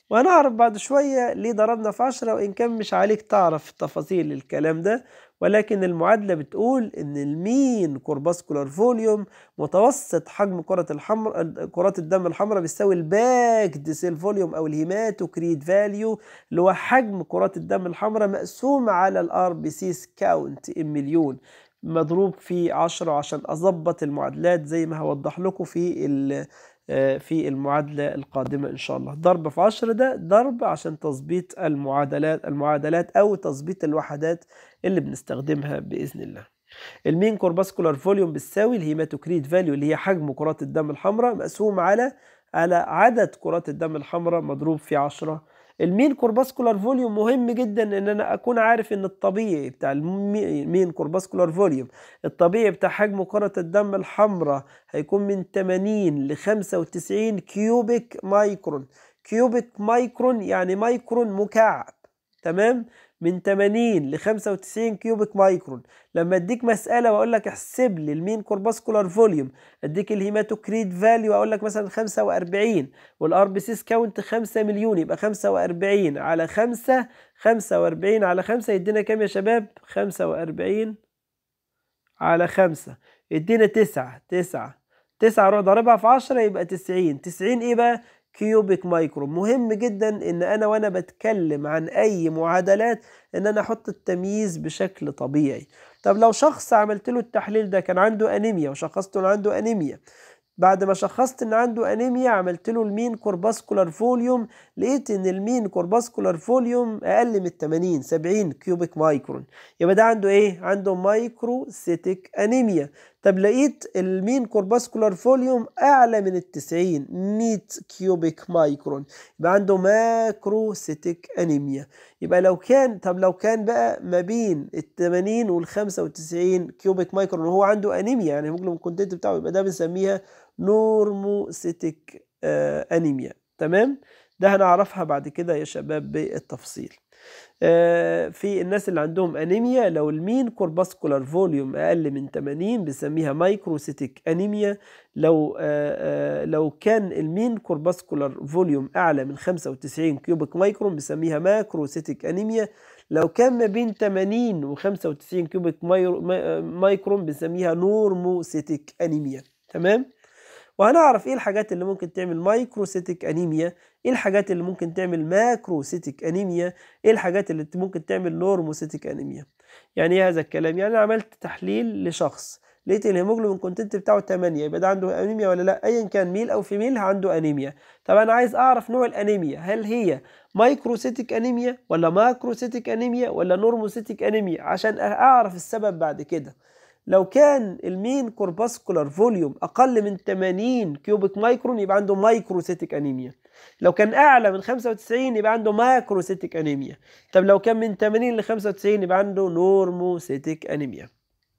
وهنعرف بعد شوية ليه ضربنا في عشرة وإن كان مش عليك تعرف تفاصيل الكلام ده ولكن المعادلة بتقول إن المين كورباسكولار فوليوم متوسط حجم كرة الحمر كرات الدم الحمراء بيساوي الباك سيل فوليوم أو الهيماتوكريت فاليو اللي هو حجم كرات الدم الحمراء مقسوم على الار بي سيس كاونت المليون مضروب في 10 عشان أظبط المعادلات زي ما هوضح لكم في في المعادلة القادمة إن شاء الله ضرب في 10 ده ضرب عشان تظبيط المعادلات المعادلات أو تظبيط الوحدات اللي بنستخدمها بإذن الله المين كورباسكولار فوليوم بتساوي الهيماتوكريت فاليو اللي هي حجم كرات الدم الحمراء مقسوم على على عدد كرات الدم الحمراء مضروب في 10 المين كورباسكولار فوليوم مهم جدا ان انا اكون عارف ان الطبيعي بتاع المين كورباسكولار فوليوم الطبيعي بتاع حجم كرة الدم الحمراء هيكون من 80 ل 95 كيوبيك مايكرون كيوبيك مايكرون يعني مايكرون مكعب تمام من 80 ل 95 كيوبيك مايكرون لما اديك مساله واقول لك احسب لي المين كورباسكولار فوليوم اديك الهيماتوكريت فاليو اقول لك مثلا 45 والار بي سيس كاونت 5 مليون يبقى 45 على 5 45 على 5 يدينا كام يا شباب 45 على 5 يدينا 9 9 9 اروح ضاربها في 10 يبقى 90 90 ايه بقى كيوبيك مايكرو مهم جدا ان انا وانا بتكلم عن اي معادلات ان انا احط التمييز بشكل طبيعي طب لو شخص عملت له التحليل ده كان عنده انيميا وشخصت له عنده انيميا بعد ما شخصت ان عنده انيميا عملت له المين كورباسكولار فوليوم لقيت ان المين كورباسكولار فوليوم اقل من 80 70 كيوبيك مايكرون يبقى ده عنده ايه عنده مايكروسيتيك انيميا طب لقيت المين كورباسكولار فوليوم اعلى من ال 90 100 كيوبيك مايكرون يبقى عنده ماكروسيتيك انيميا يبقى لو كان طب لو كان بقى ما بين ال 80 وال 95 كيوبيك مايكرون وهو عنده انيميا يعني الهيموجلوبين كونتنت بتاعه يبقى ده بنسميها نورموسيتيك آه انيميا تمام ده هنعرفها بعد كده يا شباب بالتفصيل آه في الناس اللي عندهم انيميا لو المين كورباسكولار فوليوم اقل من 80 بنسميها مايكروسيتيك انيميا لو آه لو كان المين كورباسكولار فوليوم اعلى من 95 كيوبيك مايكرون بنسميها ماكروسيتيك انيميا لو كان ما بين 80 و 95 كيوبيك مايكرون بنسميها نورموسيتيك انيميا تمام وهنعرف ايه الحاجات اللي ممكن تعمل مايكروسيتيك انيميا ايه الحاجات اللي ممكن تعمل ماكروسيتيك انيميا ايه الحاجات اللي ممكن تعمل نورموسيتيك انيميا يعني ايه هذا الكلام يعني انا عملت تحليل لشخص لقيت الهيموجلوبين كونتنت بتاعه 8 يبقى ده عنده انيميا ولا لا ايا كان ميل او فيميل عنده انيميا طب انا عايز اعرف نوع الانيميا هل هي مايكروسيتيك انيميا ولا ماكروسيتيك انيميا ولا نورموسيتيك انيميا عشان اعرف السبب بعد كده لو كان المين كورباسكولار فوليوم اقل من 80 كيوبيك مايكرون يبقى عنده مايكروسيتيك انيميا لو كان اعلى من 95 يبقى عنده ماكروسيتيك انيميا طب لو كان من 80 ل 95 يبقى عنده نورموسيتيك انيميا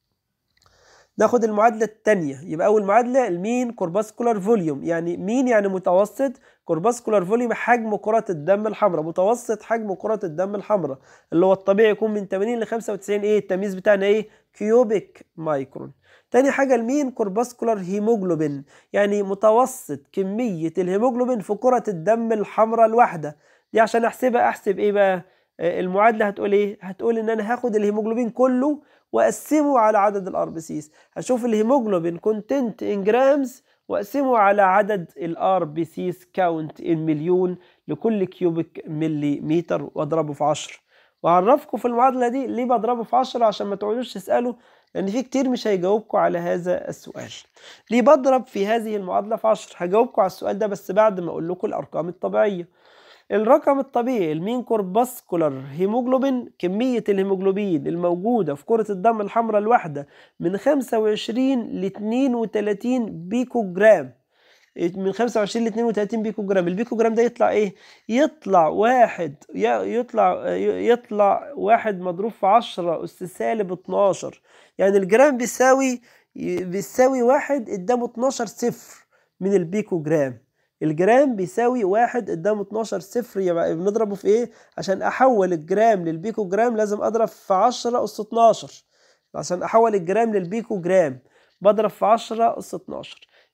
ناخد المعادلة الثانية يبقى أول معادلة المين كورباسكولار فوليوم يعني مين يعني متوسط كورباسكولار فوليوم حجم كرة الدم الحمراء متوسط حجم كرة الدم الحمراء اللي هو الطبيعي يكون من 80 ل 95 ايه التمييز بتاعنا ايه كيوبيك مايكرون تاني حاجة المين كورباسكولار هيموجلوبين يعني متوسط كمية الهيموجلوبين في كرة الدم الحمراء الواحدة دي عشان احسبها احسب ايه بقى المعادلة هتقول ايه هتقول ان انا هاخد الهيموجلوبين كله واقسمه على عدد الار بي سيز هشوف الهيموجلوبين كونتنت ان جرامز واقسمه على عدد الار بي سيز كاونت ان مليون لكل كيوبيك ملي متر واضربه في 10 وهعرفكم في المعادله دي ليه بضربه في 10 عشان ما تقعدوش تسالوا لان في كتير مش هيجاوبكم على هذا السؤال ليه بضرب في هذه المعادله في 10 هجاوبكم على السؤال ده بس بعد ما اقول لكم الارقام الطبيعيه الرقم الطبيعي المين كورباسكولار هيموجلوبين كمية الهيموجلوبين الموجودة في كرة الدم الحمراء الواحدة من 25 ل 32 بيكو جرام من 25 ل 32 بيكو جرام البيكو جرام ده يطلع ايه يطلع واحد يطلع يطلع واحد مضروب في 10 اس سالب 12 يعني الجرام بيساوي بيساوي واحد قدامه 12 صفر من البيكو جرام الجرام بيساوي واحد قدامه 12 صفر يبقى بنضربه في ايه عشان احول الجرام للبيكو جرام لازم اضرب في 10 اس 12 عشان احول الجرام للبيكو جرام بضرب في 10 اس 12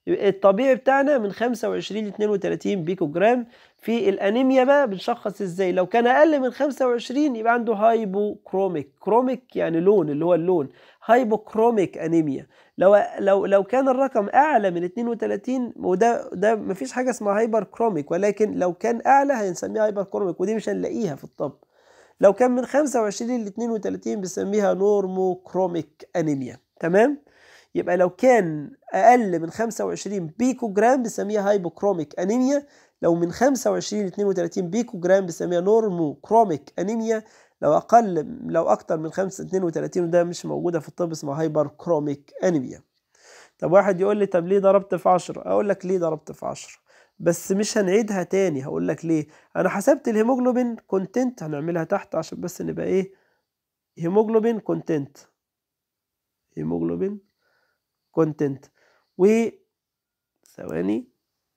الطبيعي بتاعنا من 25 ل 32 بيكو جرام في الانيميا بقى بنشخص ازاي لو كان اقل من 25 يبقى عنده هايبوكروميك كروميك يعني لون اللي هو اللون هايبوكروميك انيميا لو لو لو كان الرقم اعلى من 32 وده ده مفيش حاجه اسمها هايبر كروميك ولكن لو كان اعلى هنسميها هايبر كروميك ودي مش هنلاقيها في الطب لو كان من 25 ل 32 بنسميها نورموكروميك انيميا تمام يبقى لو كان اقل من 25 بيكو جرام بنسميها هايبوكروميك انيميا لو من 25 ل 32 بيكو جرام بنسميها نورموكروميك انيميا لو اقل لو اكتر من 5 32 وده مش موجوده في الطب اسمها هايبر كروميك انيميا طب واحد يقول لي طب ليه ضربت في 10 اقول لك ليه ضربت في 10 بس مش هنعيدها تاني هقول لك ليه انا حسبت الهيموجلوبين كونتنت هنعملها تحت عشان بس نبقى ايه هيموجلوبين كونتنت هيموجلوبين كونتنت و ثواني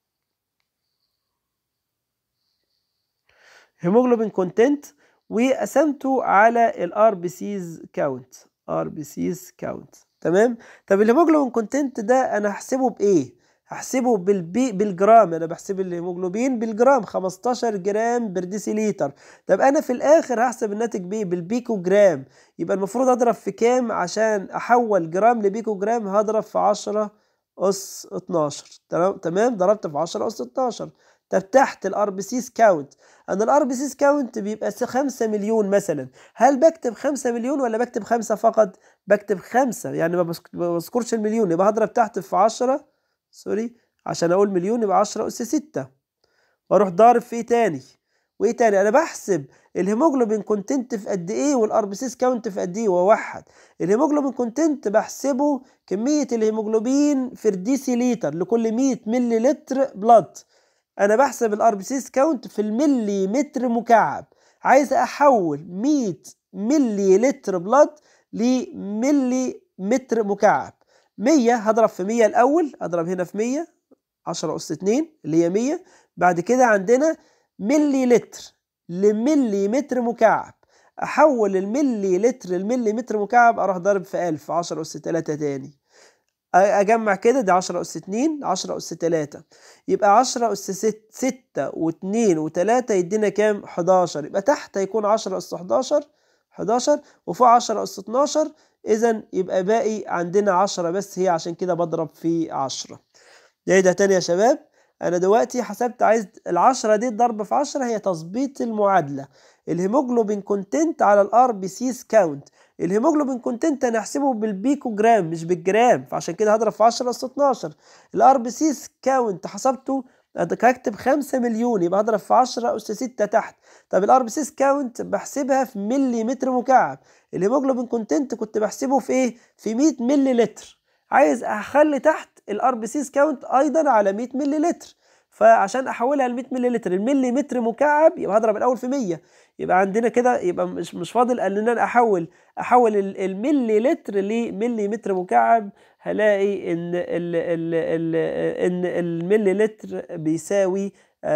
هيموجلوبين كونتنت وقسمته على الار بي سيز كاونت ار بي سيز كاونت تمام طب الهيموجلوبين كونتنت ده انا هحسبه بايه هحسبه بالبي بالجرام انا بحسب الهيموجلوبين بالجرام 15 جرام بر ديسيليتر طب انا في الاخر هحسب الناتج بايه بالبيكو جرام يبقى المفروض اضرب في كام عشان احول جرام لبيكو جرام هضرب في 10 اس 12 تمام تمام ضربت في 10 اس 12 طب تحت الار بي سيز كاونت انا الار بي سيز كاونت بيبقى 5 مليون مثلا هل بكتب 5 مليون ولا بكتب 5 فقط بكتب 5 يعني ما بذكرش المليون يبقى هضرب تحت في 10 سوري عشان اقول مليون يبقى 10 اس 6 واروح ضارب في ايه تاني وايه تاني انا بحسب الهيموجلوبين كونتنت في قد ايه والار بي سيز كاونت في قد ايه واوحد الهيموجلوبين كونتنت بحسبه كميه الهيموجلوبين في الديسيليتر لكل 100 ملي لتر بلاد انا بحسب الار بي سيز كاونت في الملي متر مكعب عايز احول 100 ملي لتر بلاد لملي متر مكعب 100 هضرب في 100 الاول اضرب هنا في 100 10 اس 2 اللي هي 100 بعد كده عندنا ملي لتر لملي متر مكعب احول الملي لتر الملي متر مكعب اروح ضارب في 1000 10 اس 3 تاني اجمع كده ده 10 اس 2 10 اس 3 يبقى 10 اس 6 و2 و3 يدينا كام 11 يبقى تحت هيكون 10 اس 11 11 وفوق 10 اس 12 اذا يبقى باقي عندنا 10 بس هي عشان كده بضرب في 10 نعيدها تاني يا شباب انا دلوقتي حسبت عايز العشرة دي الضرب في 10 هي تظبيط المعادله الهيموجلوبين كونتنت على الار بي سيز كاونت الهيموجلوبين كونتنت هنحسبه بالبيكو جرام مش بالجرام فعشان كده هضرب في 10 اس 12 الار بي سيز كاونت حسبته هكتب 5 مليون يبقى هضرب في 10 اس 6 تحت طب الار بي سيز كاونت بحسبها في ملي متر مكعب الهيموجلوبين كونتنت كنت بحسبه في ايه في 100 ملي لتر عايز اخلي تحت الار بي سيز كاونت ايضا على 100 ملي لتر فعشان احولها ل 100 ملي لتر الملي متر مكعب يبقى هضرب الاول في 100 يبقى عندنا كده يبقى مش مش فاضل ان انا احول احول الملي لتر لملي متر مكعب هلاقي ان ال ال ال ان الملي لتر بيساوي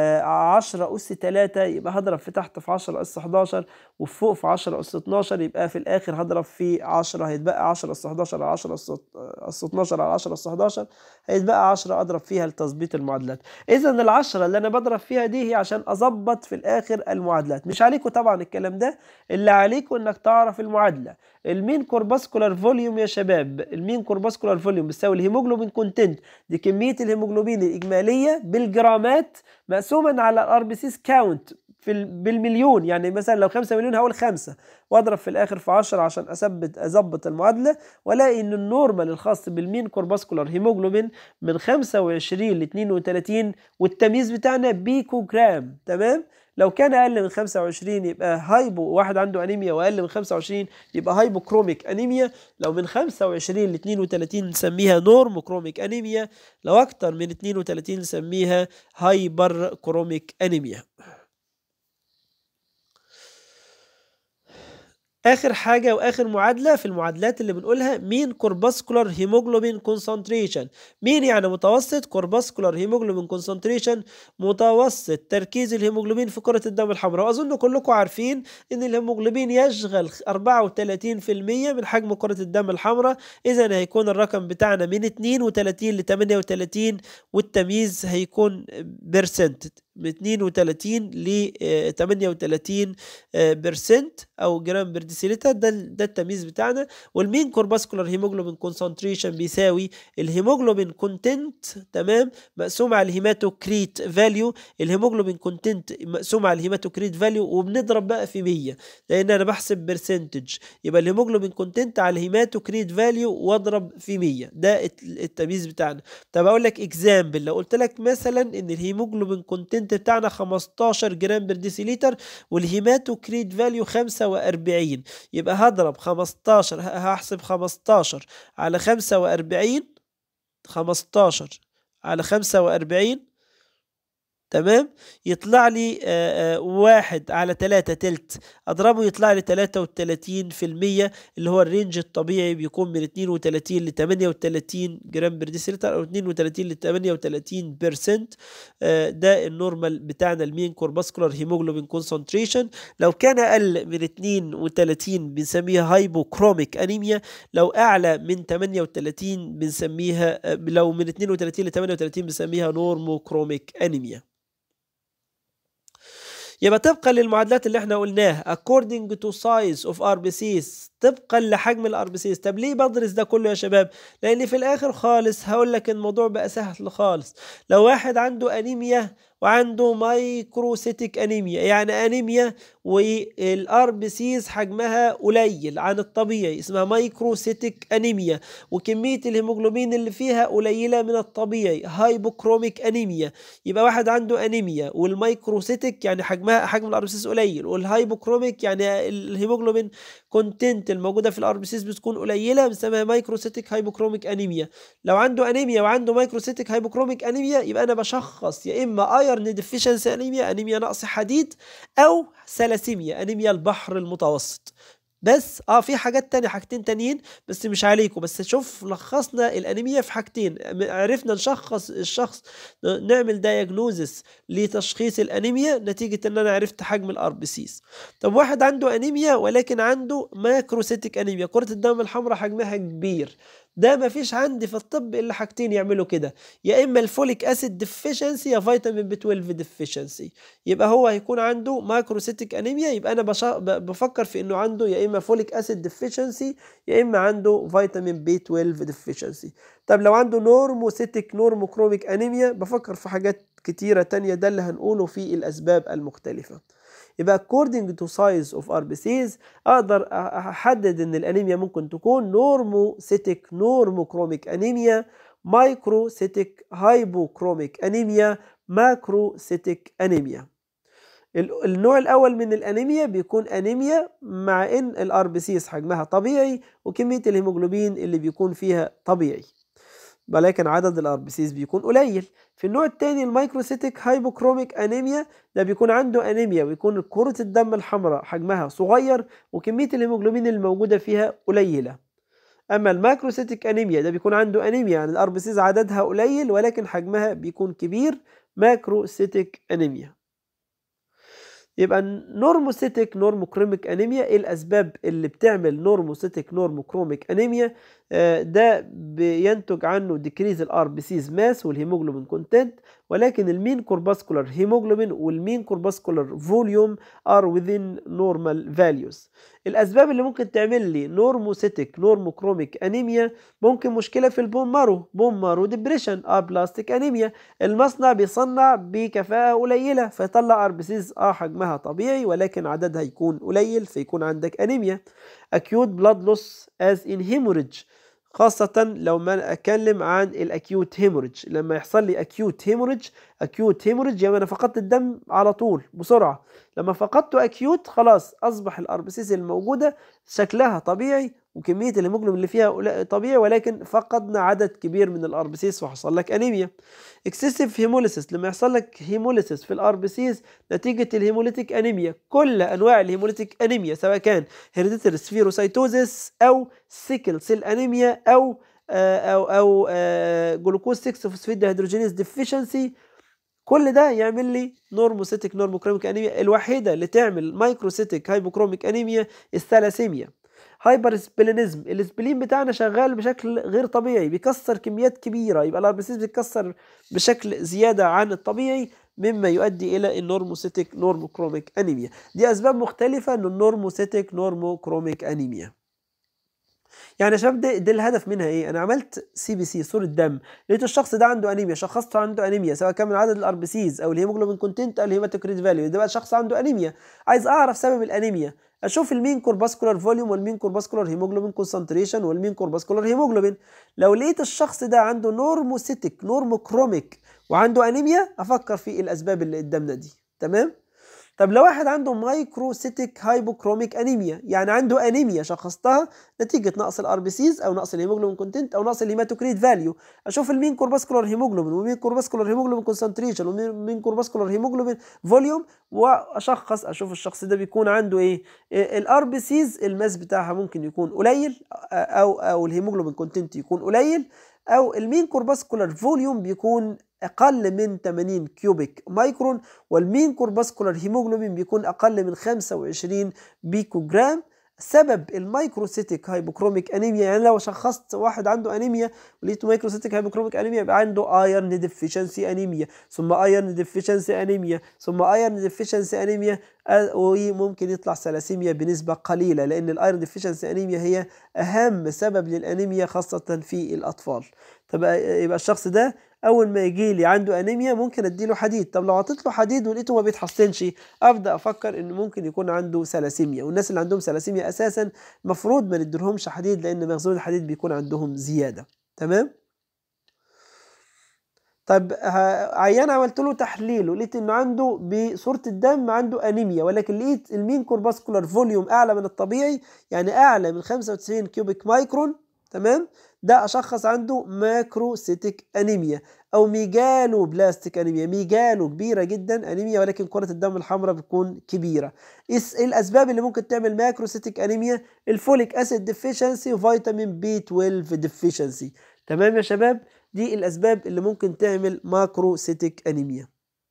10 أس 3 يبقى هضرب في تحت في 10 أس 11 وفوق في 10 أس 12 يبقى في الآخر هضرب في 10 هيتبقى 10 أس 11 على 10 أس 12 على 10 أس 11 هيتبقى 10 أضرب فيها لتظبيط المعادلات إذا العشرة اللي أنا بضرب فيها دي هي عشان أظبط في الآخر المعادلات مش عليكم طبعا الكلام ده اللي عليكم إنك تعرف المعادلة المين كورباسكولار فوليوم يا شباب المين كورباسكولار فوليوم بيساوي الهيموجلوبين كونتنت دي كمية الهيموجلوبين الإجمالية بالجرامات مقسوما على الار بي سيز كاونت في بالمليون يعني مثلا لو 5 مليون هقول 5 واضرب في الاخر في 10 عشان اثبت اظبط المعادله والاقي ان النورمال الخاص بالمين كورباسكولار هيموجلوبين من 25 ل 32 والتمييز بتاعنا بيكو جرام تمام لو كان اقل من 25 يبقى هايبو واحد عنده انيميا واقل من 25 يبقى هايبوكروميك انيميا لو من 25 ل 32 نسميها نورموكروميك انيميا لو اكتر من 32 نسميها هايبر كروميك انيميا اخر حاجه واخر معادله في المعادلات اللي بنقولها مين كورباسكولار هيموجلوبين كونسنتريشن مين يعني متوسط كورباسكولار هيموجلوبين كونسنتريشن متوسط تركيز الهيموجلوبين في كره الدم الحمراء واظن كلكم عارفين ان الهيموجلوبين يشغل 34% من حجم كره الدم الحمراء اذا هيكون الرقم بتاعنا من 32 ل 38 والتمييز هيكون بيرسنت من 32 ل 38 برسنت او جرام بير ديسيليتر ده ده التمييز بتاعنا والمين كورباسكولار هيموجلوبين كونسنتريشن بيساوي الهيموجلوبين كونتنت تمام مقسوم على الهيماتوكريت فاليو الهيموجلوبين كونتنت مقسوم على الهيماتوكريت فاليو وبنضرب بقى في 100 لان انا بحسب برسنتج يبقى الهيموجلوبين كونتنت على الهيماتوكريت فاليو واضرب في 100 ده التمييز بتاعنا طب اقول لك اكزامبل لو قلت لك مثلا ان الهيموجلوبين كونتنت بتاعنا 15 جرام بر ديسيليتر والهيماتوكريت فاليو 45 يبقى هضرب 15 هحسب 15 على 45 15 على 45 تمام يطلع لي آآ آآ واحد على تلاتة تلت اضربه يطلع لي تلاتة وتلاتين في المية اللي هو الرينج الطبيعي بيكون من اتنين وتلاتين لتمانية وتلاتين جرام بر ديسيلتر او اتنين وتلاتين لتمانية وتلاتين بيرسنت ده النورمال بتاعنا المين كورباسكولار هيموجلوبين كونسنتريشن لو كان اقل من اتنين وتلاتين بنسميها هايبوكروميك انيميا لو اعلى من تمانية وتلاتين بنسميها لو من اتنين وتلاتين لتمانية وتلاتين بنسميها نورموكروميك انيميا يبقى طبقا للمعادلات اللي احنا قلناها according to size of RBCs طبقا لحجم الار بي سيز طب ليه بدرس ده كله يا شباب لان في الاخر خالص هقول لك الموضوع بقى سهل خالص لو واحد عنده انيميا وعنده مايكروسيتيك انيميا يعني انيميا والار بي سيز حجمها قليل عن الطبيعي اسمها مايكروسيتيك انيميا وكميه الهيموجلوبين اللي فيها قليله من الطبيعي هايبوكروميك انيميا يبقى واحد عنده انيميا والمايكروسيتيك يعني حجمها حجم الار بي سيز قليل والهايبوكروميك يعني الهيموجلوبين كونتنت الموجوده في الار بي سيز بتكون قليله بنسميها مايكروسيتيك هايبوكروميك انيميا لو عنده انيميا وعنده مايكروسيتيك هايبوكروميك انيميا يبقى انا بشخص يا اما ايرن ديفيشنسي انيميا انيميا نقص حديد او ثلاسيميا انيميا البحر المتوسط بس اه في حاجات تانية حاجتين تانيين بس مش عليكم بس شوف لخصنا الانيميا في حاجتين عرفنا نشخص الشخص نعمل دايجنوزس لتشخيص الانيميا نتيجة ان انا عرفت حجم الار بي سيز طب واحد عنده انيميا ولكن عنده ماكروسيتيك انيميا كرة الدم الحمراء حجمها كبير ده ما فيش عندي في الطب الا حاجتين يعملوا كده يا اما الفوليك اسيد ديفيشنسي يا فيتامين بي 12 ديفيشنسي يبقى هو هيكون عنده ماكروسيتيك انيميا يبقى انا بشا... بفكر في انه عنده يا اما فوليك اسيد ديفيشنسي يا اما عنده فيتامين بي 12 ديفيشنسي طب لو عنده نورموسيتيك نورموكروميك انيميا بفكر في حاجات كتيرة تانية ده اللي هنقوله في الاسباب المختلفة يبقى according to size of RBCs اقدر احدد ان الانيميا ممكن تكون نورموسيتيك نورموكروميك انيميا مايكروسيتيك هايبوكروميك انيميا ماكروسيتيك انيميا النوع الاول من الانيميا بيكون انيميا مع ان الار بي سيز حجمها طبيعي وكميه الهيموجلوبين اللي بيكون فيها طبيعي ولكن عدد الار بي سيز بيكون قليل في النوع الثاني المايكروسيتيك هايبوكروميك انيميا ده بيكون عنده انيميا ويكون كرة الدم الحمراء حجمها صغير وكمية الهيموجلوبين الموجودة فيها قليلة اما الماكروسيتيك انيميا ده بيكون عنده انيميا يعني الار بي سيز عددها قليل ولكن حجمها بيكون كبير ماكروسيتيك انيميا يبقى نورموسيتيك نورموكروميك انيميا ايه الاسباب اللي بتعمل نورموسيتيك نورموكروميك انيميا ده بينتج عنه ديكريز الار بي سيز ماس والهيموجلوبين كونتنت ولكن المين كورباسكولار هيموجلوبين والمين كورباسكولار فوليوم ار وذين نورمال فاليوز الاسباب اللي ممكن تعمل لي نورموسيتيك نورموكروميك انيميا ممكن مشكله في البون مارو بون مارو ديبريشن اه بلاستيك انيميا المصنع بيصنع بكفاءه قليله فيطلع ار بي سيز اه حجمها طبيعي ولكن عددها يكون قليل فيكون عندك انيميا acute blood loss as in hemorrhage خاصة لو ما أتكلم عن الأكيوت هيموريج لما يحصل لي أكيوت هيموريج أكيوت هيموريج يعني أنا فقدت الدم على طول بسرعة لما فقدته أكيوت خلاص أصبح الأربسيس الموجودة شكلها طبيعي وكميه الهيموجلوبين اللي فيها قليل- طبيعي ولكن فقدنا عدد كبير من الار بي سيز وحصل لك انيميا اكسسيف هيموليسيس لما يحصل لك هيموليسيس في الار بي سيز نتيجه الهيموليتيك انيميا كل انواع الهيموليتيك انيميا سواء كان هيريديتري سفيروسايتوزيس او سيكل سيل انيميا او آه، او او آه، جلوكوز 6 فوسفيد ديهيدروجينيز ديفيشنسي كل ده يعمل لي نورموسيتك نورموكروميك انيميا الوحيده اللي تعمل مايكروسيتك هايبوكروميك انيميا الثلاسيميا هايبر سبلينيزم السبلين بتاعنا شغال بشكل غير طبيعي بيكسر كميات كبيره يبقى الاربسيس بيتكسر بشكل زياده عن الطبيعي مما يؤدي الى النورموسيتك نورموكروميك انيميا دي اسباب مختلفه للنورموسيتك نورموكروميك انيميا يعني يا شباب ده, ده الهدف منها ايه؟ انا عملت سي بي سي صوره دم لقيت الشخص ده عنده انيميا شخصته عنده انيميا سواء كان من عدد الار بي سيز او الهيموجلوبين كونتنت او الهيماتوكريت فاليو ده بقى شخص عنده انيميا عايز اعرف سبب الانيميا اشوف المين كورباسكولار فوليوم والمين كورباسكولار هيموجلوبين كونسنتريشن والمين كورباسكولار هيموجلوبين لو لقيت الشخص ده عنده نورموسيتك نورموكروميك وعنده انيميا افكر في الاسباب اللي قدامنا دي تمام طب لو واحد عنده مايكروسيتك هايبوكروميك انيميا يعني عنده انيميا شخصتها نتيجه نقص الار بي سيز او نقص الهيموجلوبين كونتنت او نقص الهيماتوكريت فاليو اشوف المين كورباسكولار هيموجلوبين ومين كورباسكولار هيموجلوبين كونسنتريشن ومين كورباسكولار هيموجلوبين فوليوم واشخص اشوف الشخص ده بيكون عنده ايه الار بي سيز الماس بتاعها ممكن يكون قليل او او الهيموجلوبين كونتنت يكون قليل او المين كورباسكولار فوليوم بيكون اقل من 80 كيوبيك مايكرون والمين كورباسكولار هيموجلوبين بيكون اقل من 25 بيكو جرام سبب المايكروسيتك هايبوكروميك انيميا يعني لو شخصت واحد عنده انيميا ولقيته مايكروسيتك هايبوكروميك انيميا يبقى عنده ايرن ديفيشنسي انيميا ثم ايرن ديفيشنسي انيميا ثم ايرن ديفيشنسي انيميا وممكن يطلع ثلاسيميا بنسبه قليله لان الايرن ديفيشنسي انيميا هي اهم سبب للانيميا خاصه في الاطفال طب يبقى الشخص ده اول ما يجي لي عنده انيميا ممكن اديله حديد طب لو عطيت له حديد ولقيته ما بيتحسنش ابدا افكر ان ممكن يكون عنده ثلاسيميا والناس اللي عندهم ثلاسيميا اساسا المفروض ما نديلهمش حديد لان مخزون الحديد بيكون عندهم زياده تمام طب عيان عملت له تحليل ولقيت انه عنده بصوره الدم عنده انيميا ولكن لقيت المين كورباسكولار فوليوم اعلى من الطبيعي يعني اعلى من 95 كيوبيك مايكرون تمام ده اشخص عنده ماكروسيتك انيميا او ميجالو بلاستيك انيميا ميجالو كبيره جدا انيميا ولكن كره الدم الحمراء بتكون كبيره ايه الاسباب اللي ممكن تعمل ماكروسيتك انيميا الفوليك اسيد ديفيشنسي وفيتامين بي 12 ديفيشنسي تمام يا شباب دي الاسباب اللي ممكن تعمل ماكروسيتك انيميا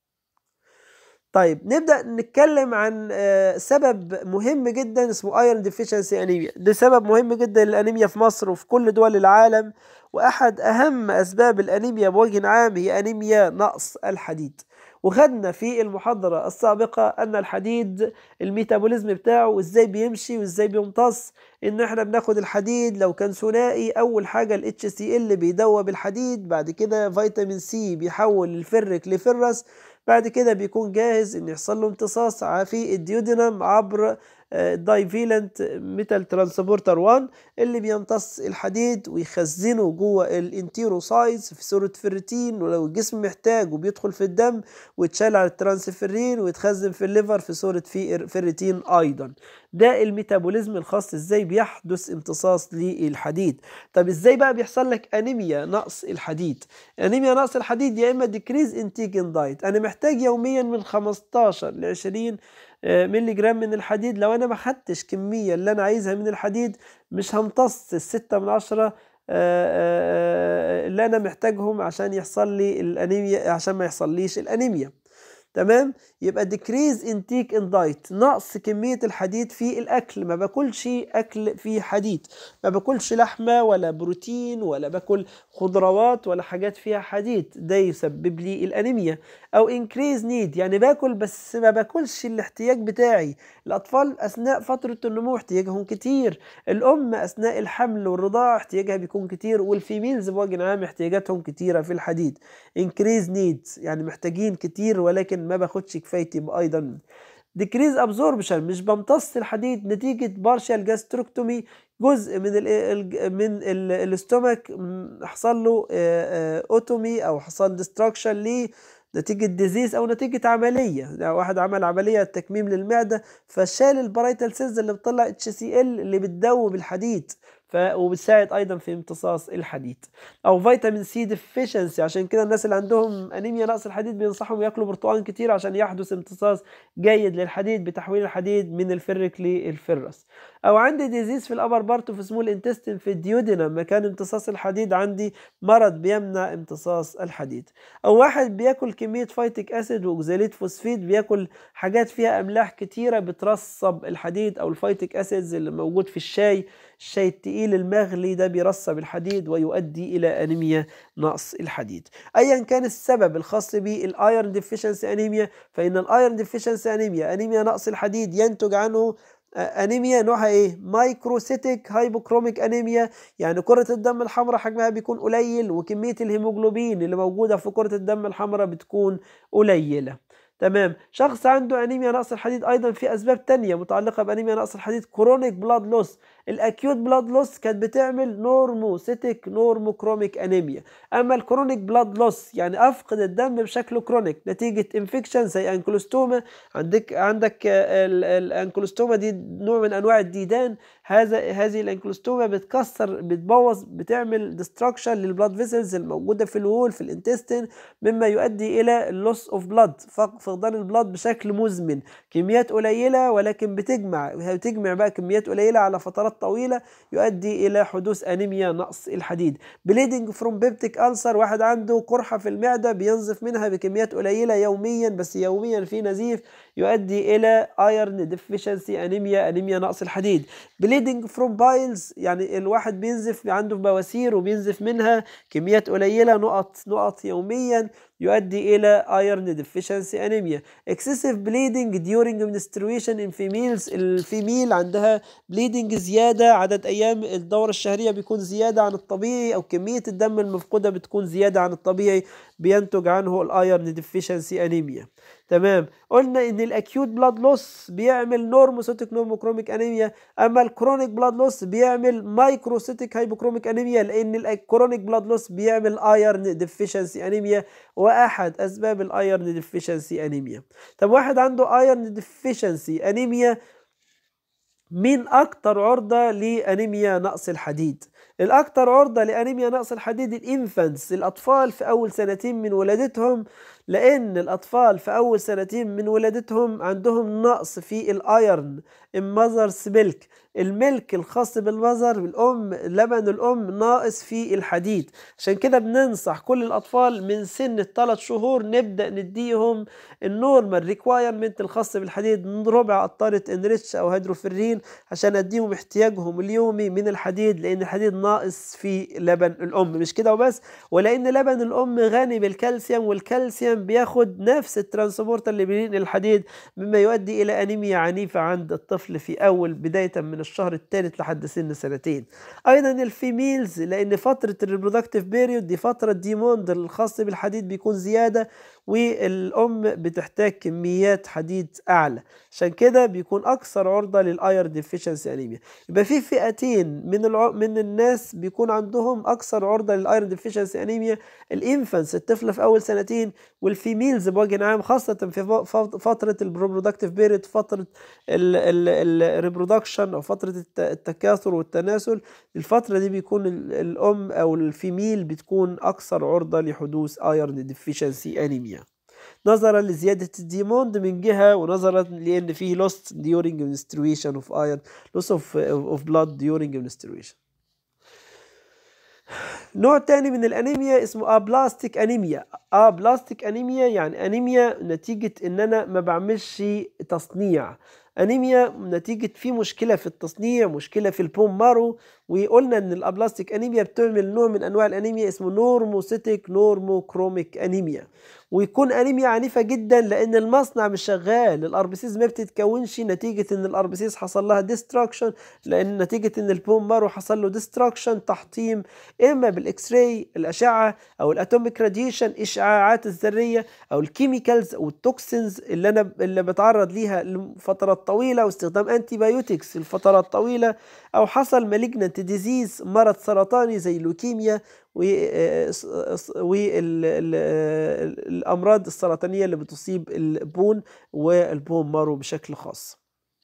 طيب نبدا نتكلم عن سبب مهم جدا اسمه ايرون ديفيشنسي انيميا ده سبب مهم جدا للانيميا في مصر وفي كل دول العالم واحد اهم اسباب الانيميا بوجه عام هي انيميا نقص الحديد وخدنا في المحاضرة السابقة أن الحديد الميتابوليزم بتاعه إزاي بيمشي وإزاي بيمتص إن إحنا بناخد الحديد لو كان ثنائي أول حاجة ال HCl بيدوب الحديد بعد كده فيتامين سي بيحول الفرك لفرس بعد كده بيكون جاهز ان يحصل له امتصاص في الديودينم عبر دايفيلنت ميتال ترانسبورتر 1 اللي بيمتص الحديد ويخزنه جوه الانتيروسايتس في صوره فيرتين ولو الجسم محتاج وبيدخل في الدم ويتشال على الترانسفيرين ويتخزن في الليفر في صوره في فيرتين ايضا ده الميتابوليزم الخاص ازاي بيحدث امتصاص للحديد طب ازاي بقى بيحصل لك انيميا نقص الحديد انيميا نقص الحديد يا اما ديكريز انتيك ان دايت انا محتاج يوميا من 15 ل 20 ملي جرام من الحديد لو انا ما خدتش كميه اللي انا عايزها من الحديد مش همتص الستة من عشرة اللي انا محتاجهم عشان يحصل لي الانيميا عشان ما يحصليش الانيميا تمام يبقى ديكريز انتيك ان دايت نقص كميه الحديد في الاكل ما باكلش اكل فيه حديد ما باكلش لحمه ولا بروتين ولا باكل خضروات ولا حاجات فيها حديد ده يسبب لي الانيميا او انكريز نيد يعني باكل بس ما باكلش الاحتياج بتاعي الاطفال اثناء فتره النمو احتياجهم كتير الام اثناء الحمل والرضاعه احتياجها بيكون كتير والفيميلز بوجه عام احتياجاتهم كتيره في الحديد انكريز نيد يعني محتاجين كتير ولكن ما باخدش كفايتي ايضا ديكريز ابزوربشن مش بمتص الحديد نتيجه بارشال جاستروكتومي جزء من ال من الاستومك حصل له اوتومي او حصل ديستراكشن ليه نتيجة ديزيز أو نتيجة عملية يعني واحد عمل عملية تكميم للمعدة فشال البرايتال سيلز اللي بتطلع اتش سي ال اللي بتدوب الحديد ف... وبتساعد ايضا في امتصاص الحديد او فيتامين سي ديفيشنسي عشان كده الناس اللي عندهم انيميا نقص الحديد بينصحهم ياكلوا برتقال كتير عشان يحدث امتصاص جيد للحديد بتحويل الحديد من الفرك للفرس او عندي ديزيز في الابر بارت في سمول انتستين في الديودينم مكان امتصاص الحديد عندي مرض بيمنع امتصاص الحديد او واحد بياكل كميه فايتيك اسيد واوكزاليت فوسفيد بياكل حاجات فيها املاح كتيره بترسب الحديد او الفايتيك اسيدز اللي موجود في الشاي الشاي التقيل المغلي ده بيرسب الحديد ويؤدي الى انيميا نقص الحديد ايا كان السبب الخاص بالايرن ديفيشنسي انيميا فان الايرن ديفيشنسي انيميا انيميا نقص الحديد ينتج عنه انيميا نوعها ايه مايكروسيتيك هايبوكروميك انيميا يعني كرة الدم الحمراء حجمها بيكون قليل وكمية الهيموجلوبين اللي موجودة في كرة الدم الحمراء بتكون قليلة تمام شخص عنده انيميا نقص الحديد ايضا في اسباب تانية متعلقة بانيميا نقص الحديد كرونيك بلاد لوس الاكيوت بلاد لوس كانت بتعمل نورموسيتيك نورموكروميك انيميا اما الكرونيك بلاد لوس يعني افقد الدم بشكل كرونيك نتيجه انفكشن زي انكلوستوما عندك عندك الانكلوستوما دي نوع من انواع الديدان هذا هذه الانكلوستوما بتكسر بتبوظ بتعمل ديستراكشن للبلاد فيسلز الموجوده في الوول في الانتستين مما يؤدي الى اللوس اوف بلاد فقدان البلاد بشكل مزمن كميات قليله ولكن بتجمع بتجمع بقى كميات قليله على فترات طويله يؤدي الى حدوث انيميا نقص الحديد بليدنج فروم بيبتيك ألسر واحد عنده قرحه في المعده بينزف منها بكميات قليله يوميا بس يوميا في نزيف يؤدي الى ايرن ديفيشنسي انيميا انيميا نقص الحديد بليدنج فروم بايلز يعني الواحد بينزف عنده بواسير وبينزف منها كميات قليله نقط نقط يوميا يؤدي الى ايرن ديفيشنسي انيميا اكسسيف بليدنج ديورنج menstruation ان فيميلز الفيميل عندها بليدنج زياده عدد ايام الدوره الشهريه بيكون زياده عن الطبيعي او كميه الدم المفقوده بتكون زياده عن الطبيعي بينتج عنه الايرن ديفيشنسي انيميا تمام قلنا ان الاكيوت بلاد لوس بيعمل نورموسيتيك نورموكروميك انيميا اما الكرونيك بلاد لوس بيعمل مايكروسيتيك هايبوكروميك انيميا لان الكرونيك بلاد لوس بيعمل ايرن ديفيشنسي انيميا واحد اسباب الايرن ديفيشنسي انيميا طب واحد عنده ايرن ديفيشنسي انيميا مين اكتر عرضه لانيميا نقص الحديد الاكثر عرضه لانيميا نقص الحديد الانفانتس الاطفال في اول سنتين من ولادتهم لان الاطفال في اول سنتين من ولادتهم عندهم نقص في الايرن المذرز ميلك الملك الخاص بالمذر بالام لبن الام ناقص في الحديد عشان كده بننصح كل الاطفال من سن الثلاث شهور نبدا نديهم النورمال ريكوايرمنت الخاص بالحديد ربع قطاره انريتش او هيدروفرين عشان اديهم احتياجهم اليومي من الحديد لان الحديد ناقص في لبن الام مش كده وبس ولان لبن الام غني بالكالسيوم والكالسيوم بياخد نفس الترانسبورتر اللي بينقل الحديد مما يؤدي الى انيميا عنيفه عند الطفل في اول بدايه من الشهر الثالث لحد سن سنتين ايضا الفيميلز لان فتره الريبرودكتيف بيريود دي فتره ديموند الخاص بالحديد بيكون زياده والام بتحتاج كميات حديد اعلى عشان كده بيكون اكثر عرضه للاير ديفيشنسي انيميا يبقى في فئتين من الع... من الناس بيكون عندهم اكثر عرضه للاير ديفيشنسي انيميا الانفانس الطفل في اول سنتين والفيميلز بوجه عام خاصه في فتره الريبرودكتيف بيريد فتره الريبرودكشن او فتره التكاثر والتناسل الفتره دي بيكون الام او الفيميل بتكون اكثر عرضه لحدوث ايرن ديفيشنسي انيميا نظرا لزيادة الديموند من جهة ونظرا لأن فيه lost during menstruation of iron loss of, of blood during menstruation نوع تاني من الانيميا اسمه ابلاستيك انيميا ابلاستيك انيميا يعني انيميا نتيجة ان انا ما بعملش تصنيع انيميا نتيجة في مشكلة في التصنيع مشكلة في البوم مارو وقلنا ان الابلاستيك انيميا بتعمل نوع من انواع الانيميا اسمه نورموسيتيك نورموكروميك انيميا ويكون انيميا عنيفه جدا لان المصنع مش شغال الاربسيس ما بتتكونش نتيجه ان الاربسيس حصل لها ديستراكشن لان نتيجه ان البوم مارو حصل له ديستراكشن تحطيم اما بالاكس راي الاشعه او الاتوميك راديشن اشعاعات الذريه او الكيميكالز او التوكسينز اللي انا اللي بتعرض ليها لفترات طويله واستخدام انتي بايوتكس لفترات طويله او حصل مالجنت ديزيز مرض سرطاني زي اللوكيميا والامراض السرطانيه اللي بتصيب البون والبون مارو بشكل خاص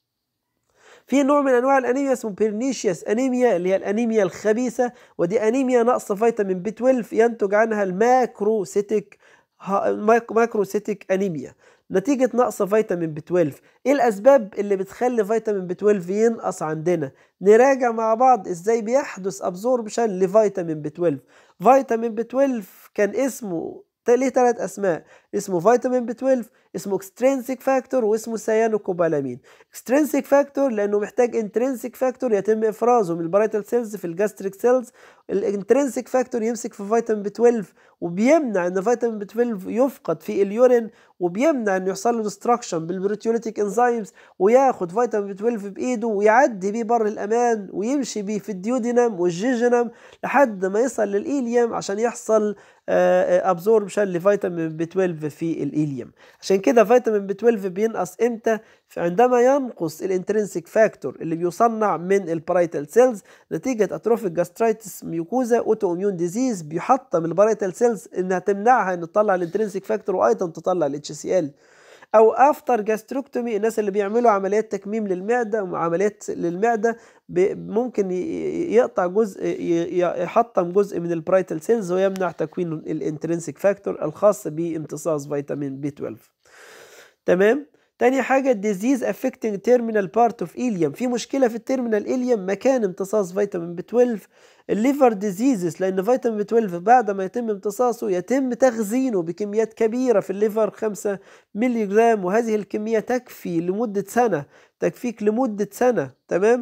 في نوع من انواع الانيميا اسمه بيرنيشيوس انيميا اللي هي الانيميا الخبيثه ودي انيميا نقص فيتامين بي 12 ينتج عنها الماكروسيتيك ماكروسيتيك انيميا نتيجة نقص فيتامين بي 12 ايه الاسباب اللي بتخلي فيتامين بي 12 ينقص عندنا نراجع مع بعض ازاي بيحدث ابزوربشن لفيتامين بي 12 فيتامين بي 12 كان اسمه ليه ثلاث اسماء اسمه فيتامين بي 12 اسمه اكسترينسيك فاكتور واسمه سيانوكوبالامين اكسترينسيك فاكتور لانه محتاج انترنسيك فاكتور يتم افرازه من البرايتال سيلز في الجاستريك سيلز الانترنسيك فاكتور يمسك في فيتامين بي 12 وبيمنع ان فيتامين بي 12 يفقد في اليورين وبيمنع انه يحصل له ديستراكشن بالبروتيوليتيك انزيمز وياخد فيتامين بي 12 بايده ويعدي بيه بر الامان ويمشي بيه في الديودينم والجيجينم لحد ما يصل للايليوم عشان يحصل ابزوربشن لفيتامين بي 12 في الايليوم عشان كده فيتامين بي 12 بينقص امتى عندما ينقص الانترنسيك فاكتور اللي بيصنع من البرايتال سيلز نتيجه اتروفيك جاسترايتس ميوكوزا اوتو اميون ديزيز بيحطم البرايتال سيلز انها تمنعها ان تطلع الانترنسيك فاكتور وايضا تطلع الاتش سي ال او افتر جاستروكتومي الناس اللي بيعملوا عمليات تكميم للمعده وعمليات للمعده ممكن يقطع جزء يحطم جزء من البرايتال سيلز ويمنع تكوين الانترنسيك فاكتور الخاص بامتصاص فيتامين بي 12 تمام تاني حاجة disease affecting terminal part of ileum في مشكلة في التيرمينال ileum مكان امتصاص فيتامين بي 12 الليفر ديزيزز لأن فيتامين بي 12 بعد ما يتم امتصاصه يتم تخزينه بكميات كبيرة في الليفر 5 ملي جرام وهذه الكمية تكفي لمدة سنة تكفيك لمدة سنة تمام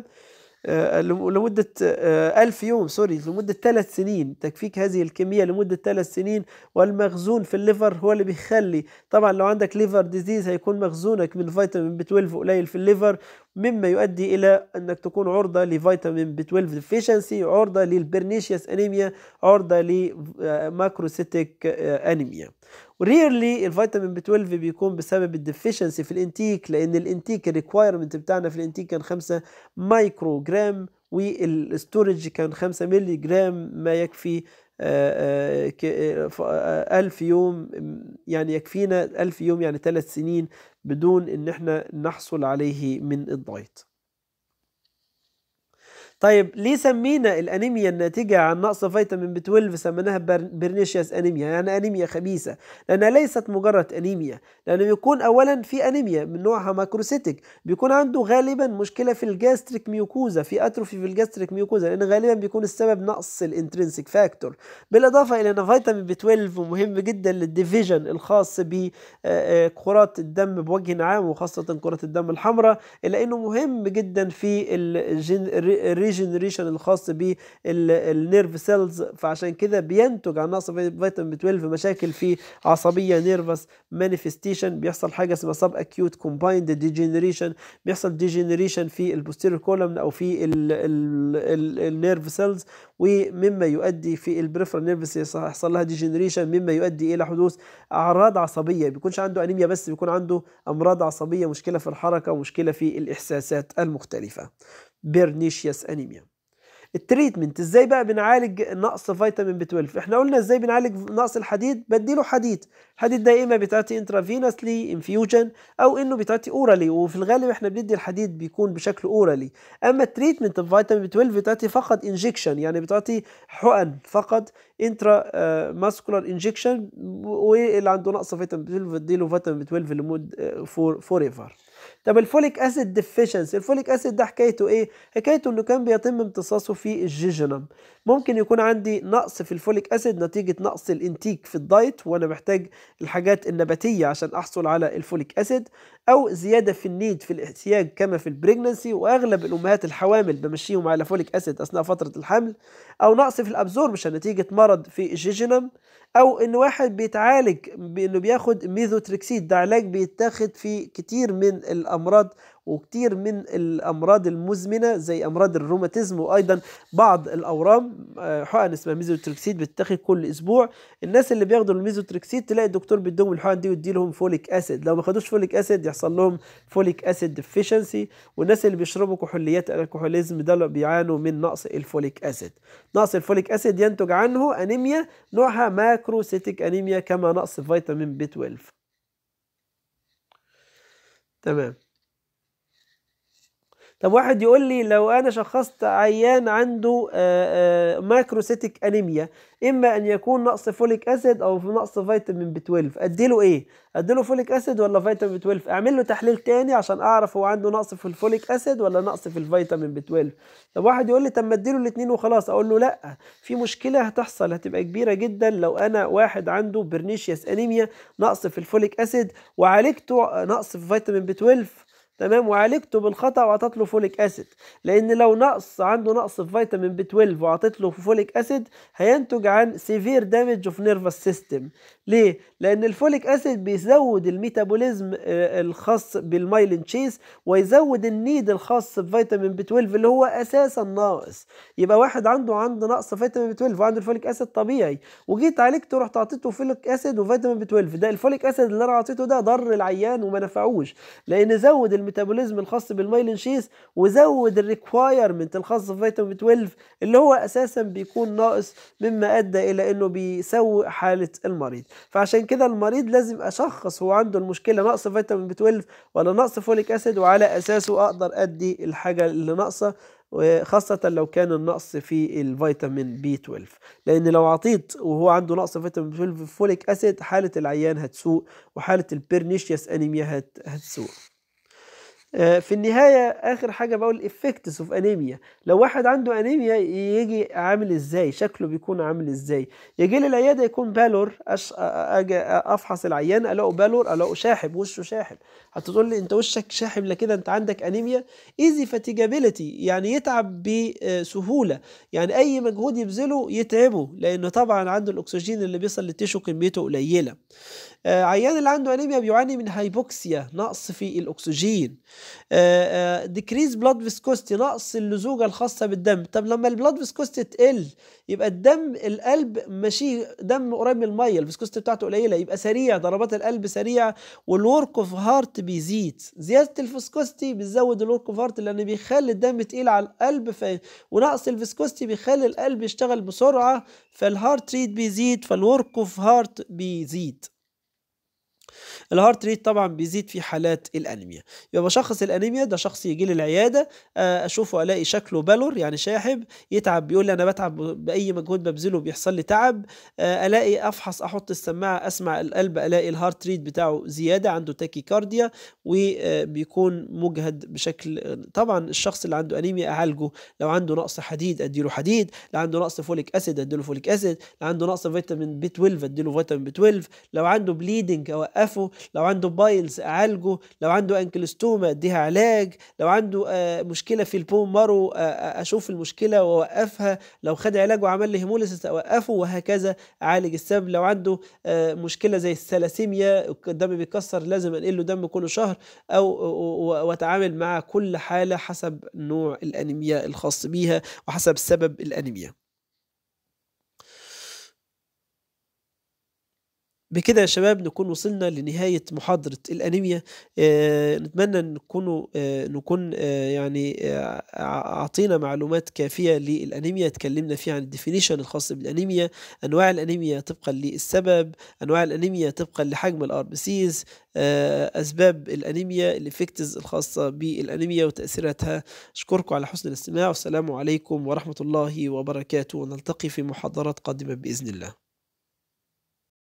لمدة ألف يوم سوري لمدة ثلاث سنين تكفيك هذه الكمية لمدة ثلاث سنين والمخزون في الليفر هو اللي بيخلي طبعا لو عندك ليفر ديزيز هيكون مخزونك من فيتامين بي 12 قليل في الليفر مما يؤدي إلى أنك تكون عرضة لفيتامين بي 12 ديفيشنسي عرضة للبرنيشيوس أنيميا عرضة لماكروسيتيك أنيميا وريرلي الفيتامين بي 12 بيكون بسبب الديفيشنسي في الانتيك لان الانتيك الريكوايرمنت بتاعنا في الانتيك كان 5 مايكرو جرام والستورج كان 5 ملي جرام ما يكفي ألف يوم يعني يكفينا ألف يوم يعني ثلاث سنين بدون إن احنا نحصل عليه من الدايت طيب ليه سمينا الانيميا الناتجه عن نقص فيتامين بي 12 سميناها بيرنيشياس انيميا يعني انيميا خبيثه لانها ليست مجرد انيميا لانه بيكون اولا في انيميا من نوعها ماكروسيتك بيكون عنده غالبا مشكله في الجاستريك ميوكوزا في اتروفي في الجاستريك ميوكوزا لان غالبا بيكون السبب نقص الانترنسيك فاكتور بالاضافه الى ان فيتامين بي 12 مهم جدا للديفيجن الخاص بكرات الدم بوجه عام وخاصه كرات الدم الحمراء الا انه مهم جدا في الجين الريجنريشن الخاص بالنيرف سيلز فعشان كده بينتج عن نقص فيتامين بي 12 مشاكل في عصبيه نيرفس مانيفستيشن بيحصل حاجه اسمها سب اكيوت كومبايند ديجنريشن بيحصل ديجنريشن في البوستيريور كولوم او في النيرف سيلز ومما يؤدي في البريفرال نيرفس يحصل لها ديجنريشن مما يؤدي الى حدوث اعراض عصبيه بيكونش عنده انيميا بس بيكون عنده امراض عصبيه مشكله في الحركه ومشكله في الاحساسات المختلفه بيرنيشيوس انيميا التريتمنت ازاي بقى بنعالج نقص فيتامين بي 12 احنا قلنا ازاي بنعالج نقص الحديد بديله حديد الحديد ده اما بتعطي انترافينسلي انفيوجن او انه بتعطي اورالي وفي الغالب احنا بندي الحديد بيكون بشكل اورالي اما التريتمنت فيتامين بي 12 بتعطي فقط انجكشن يعني بتعطي حقن فقط انترا ماسكولار انجكشن واللي عنده نقص فيتامين بي 12 بديله فيتامين بي 12 لمده فور فور ايفر طب الفوليك اسيد ديفيشنسي الفوليك اسيد ده حكايته ايه حكايته انه كان بيتم امتصاصه في الجيجنم ممكن يكون عندي نقص في الفوليك اسيد نتيجه نقص الانتيك في الدايت وانا محتاج الحاجات النباتيه عشان احصل على الفوليك اسيد او زياده في النيد في الاحتياج كما في البريجنسي واغلب الامهات الحوامل بمشيهم على فوليك اسيد اثناء فتره الحمل او نقص في الابزوربشن نتيجه مرض في الجيجنم او ان واحد بيتعالج بانه بياخد ميزوتريكسيد ده علاج بيتاخد في كتير من الامراض وكتير من الامراض المزمنه زي امراض الروماتيزم وايضا بعض الاورام آه، حقن اسمها ميزوتريكسيد بتتاخد كل اسبوع الناس اللي بياخدوا الميزوتريكسيد تلاقي الدكتور بيديهم الحقن دي ويدي لهم فوليك اسيد لو ما خدوش فوليك اسيد يحصل لهم فوليك اسيد ديفيشنسي والناس اللي بيشربوا كحوليات الكحوليزم ده بيعانوا من نقص الفوليك اسيد نقص الفوليك اسيد ينتج عنه انيميا نوعها ماكروسيتيك انيميا كما نقص فيتامين بي 12 تمام طب واحد يقول لي لو انا شخصت عيان عنده ماكروسيتيك انيميا اما ان يكون نقص فوليك اسيد او نقص فيتامين بي 12 اديله ايه اديله فوليك اسيد ولا فيتامين بي 12 اعمل له تحليل تاني عشان اعرف هو عنده نقص في الفوليك اسيد ولا نقص في الفيتامين بي 12 طب واحد يقول لي طب ما اديله الاثنين وخلاص اقول له لا في مشكله هتحصل هتبقى كبيره جدا لو انا واحد عنده برنيشياس انيميا نقص في الفوليك اسيد وعالجته نقص في فيتامين بي 12 تمام وعالجته بالخطا وعطيت له فوليك اسيد لان لو نقص عنده نقص في فيتامين بي 12 وعطيت له فوليك اسيد هينتج عن سيفير دامج اوف نيرفس سيستم ليه لان الفوليك اسيد بيزود الميتابوليزم الخاص بالمايلين تشيز ويزود النيد الخاص بفيتامين بي 12 اللي هو اساسا ناقص يبقى واحد عنده عنده نقص فيتامين بي 12 وعنده الفوليك اسيد طبيعي وجيت عالجته رحت اعطيته فوليك اسيد وفيتامين بي 12 ده الفوليك اسيد اللي انا اعطيته ده ضر العيان وما نفعوش لان زود الميتابوليزم الخاص بالمايلين شيز وزود الريكوايرمنت الخاص بفيتامين بي 12 اللي هو اساسا بيكون ناقص مما ادى الى انه بيسوء حاله المريض فعشان كده المريض لازم اشخص هو عنده المشكله نقص فيتامين بي 12 ولا نقص فوليك اسيد وعلى اساسه اقدر ادي الحاجه اللي ناقصه خاصة لو كان النقص في الفيتامين بي 12 لأن لو عطيت وهو عنده نقص فيتامين بي 12 فوليك أسيد حالة العيان هتسوء وحالة البيرنيشياس أنيميا هتسوء في النهاية آخر حاجة بقول افكتس اوف انيميا لو واحد عنده انيميا يجي عامل ازاي شكله بيكون عامل ازاي يجي لي العيادة يكون بالور أش... أجي أفحص العيان ألاقوا بالور ألاقوا شاحب وشه شاحب هتقول لي أنت وشك شاحب لا كده أنت عندك انيميا ايزي فاتيجابيلتي يعني يتعب بسهولة يعني أي مجهود يبذله يتعبه لأنه طبعا عنده الأكسجين اللي بيصل للتيشو كميته قليلة عيان اللي عنده انيميا بيعاني من هايبوكسيا نقص في الاكسجين ديكريز بلاد فيسكوستي نقص اللزوجه الخاصه بالدم طب لما البلاد فيسكوستي تقل يبقى الدم القلب ماشي دم قريب من الميه الفيسكوستي بتاعته قليله يبقى سريع ضربات القلب سريعه والورك اوف هارت بيزيد زياده الفيسكوستي بتزود الورك اوف هارت لان بيخلي الدم تقيل على القلب ف... ونقص الفيسكوستي بيخلي القلب يشتغل بسرعه فالهارت ريت بيزيد فالورك اوف هارت بيزيد الهارت ريت طبعا بيزيد في حالات الانيميا يبقى بشخص الانيميا ده شخص يجي لي العياده اشوفه الاقي شكله بالور يعني شاحب يتعب بيقول لي انا بتعب باي مجهود ببذله بيحصل لي تعب الاقي افحص احط السماعه اسمع القلب الاقي الهارت ريت بتاعه زياده عنده تاكي كارديا وبيكون مجهد بشكل طبعا الشخص اللي عنده انيميا اعالجه لو عنده نقص حديد اديله حديد لو عنده نقص فوليك اسيد اديله فوليك اسيد لو عنده نقص فيتامين بي 12 اديله فيتامين بي 12 لو عنده بليدنج اوقفه لو عنده بايلز اعالجه لو عنده انكلستوما اديها علاج لو عنده آه مشكله في البون مارو آه اشوف المشكله واوقفها لو خد علاج وعمل لي هيموليسيس اوقفه وهكذا اعالج السبب لو عنده آه مشكله زي الثلاسيميا الدم بيكسر لازم انقل له دم كل شهر او واتعامل مع كل حاله حسب نوع الانيميا الخاص بيها وحسب سبب الانيميا بكده يا شباب نكون وصلنا لنهاية محاضرة الأنيميا آه نتمنى أن نكونوا آه نكون آه يعني آه أعطينا معلومات كافية للأنيميا اتكلمنا فيها عن الديفينيشن الخاص بالأنيميا أنواع الأنيميا طبقا للسبب أنواع الأنيميا طبقا لحجم الار بي سيز أسباب الأنيميا الإفكتز الخاصة بالأنيميا وتأثيراتها أشكركم على حسن الاستماع والسلام عليكم ورحمة الله وبركاته ونلتقي في محاضرات قادمة بإذن الله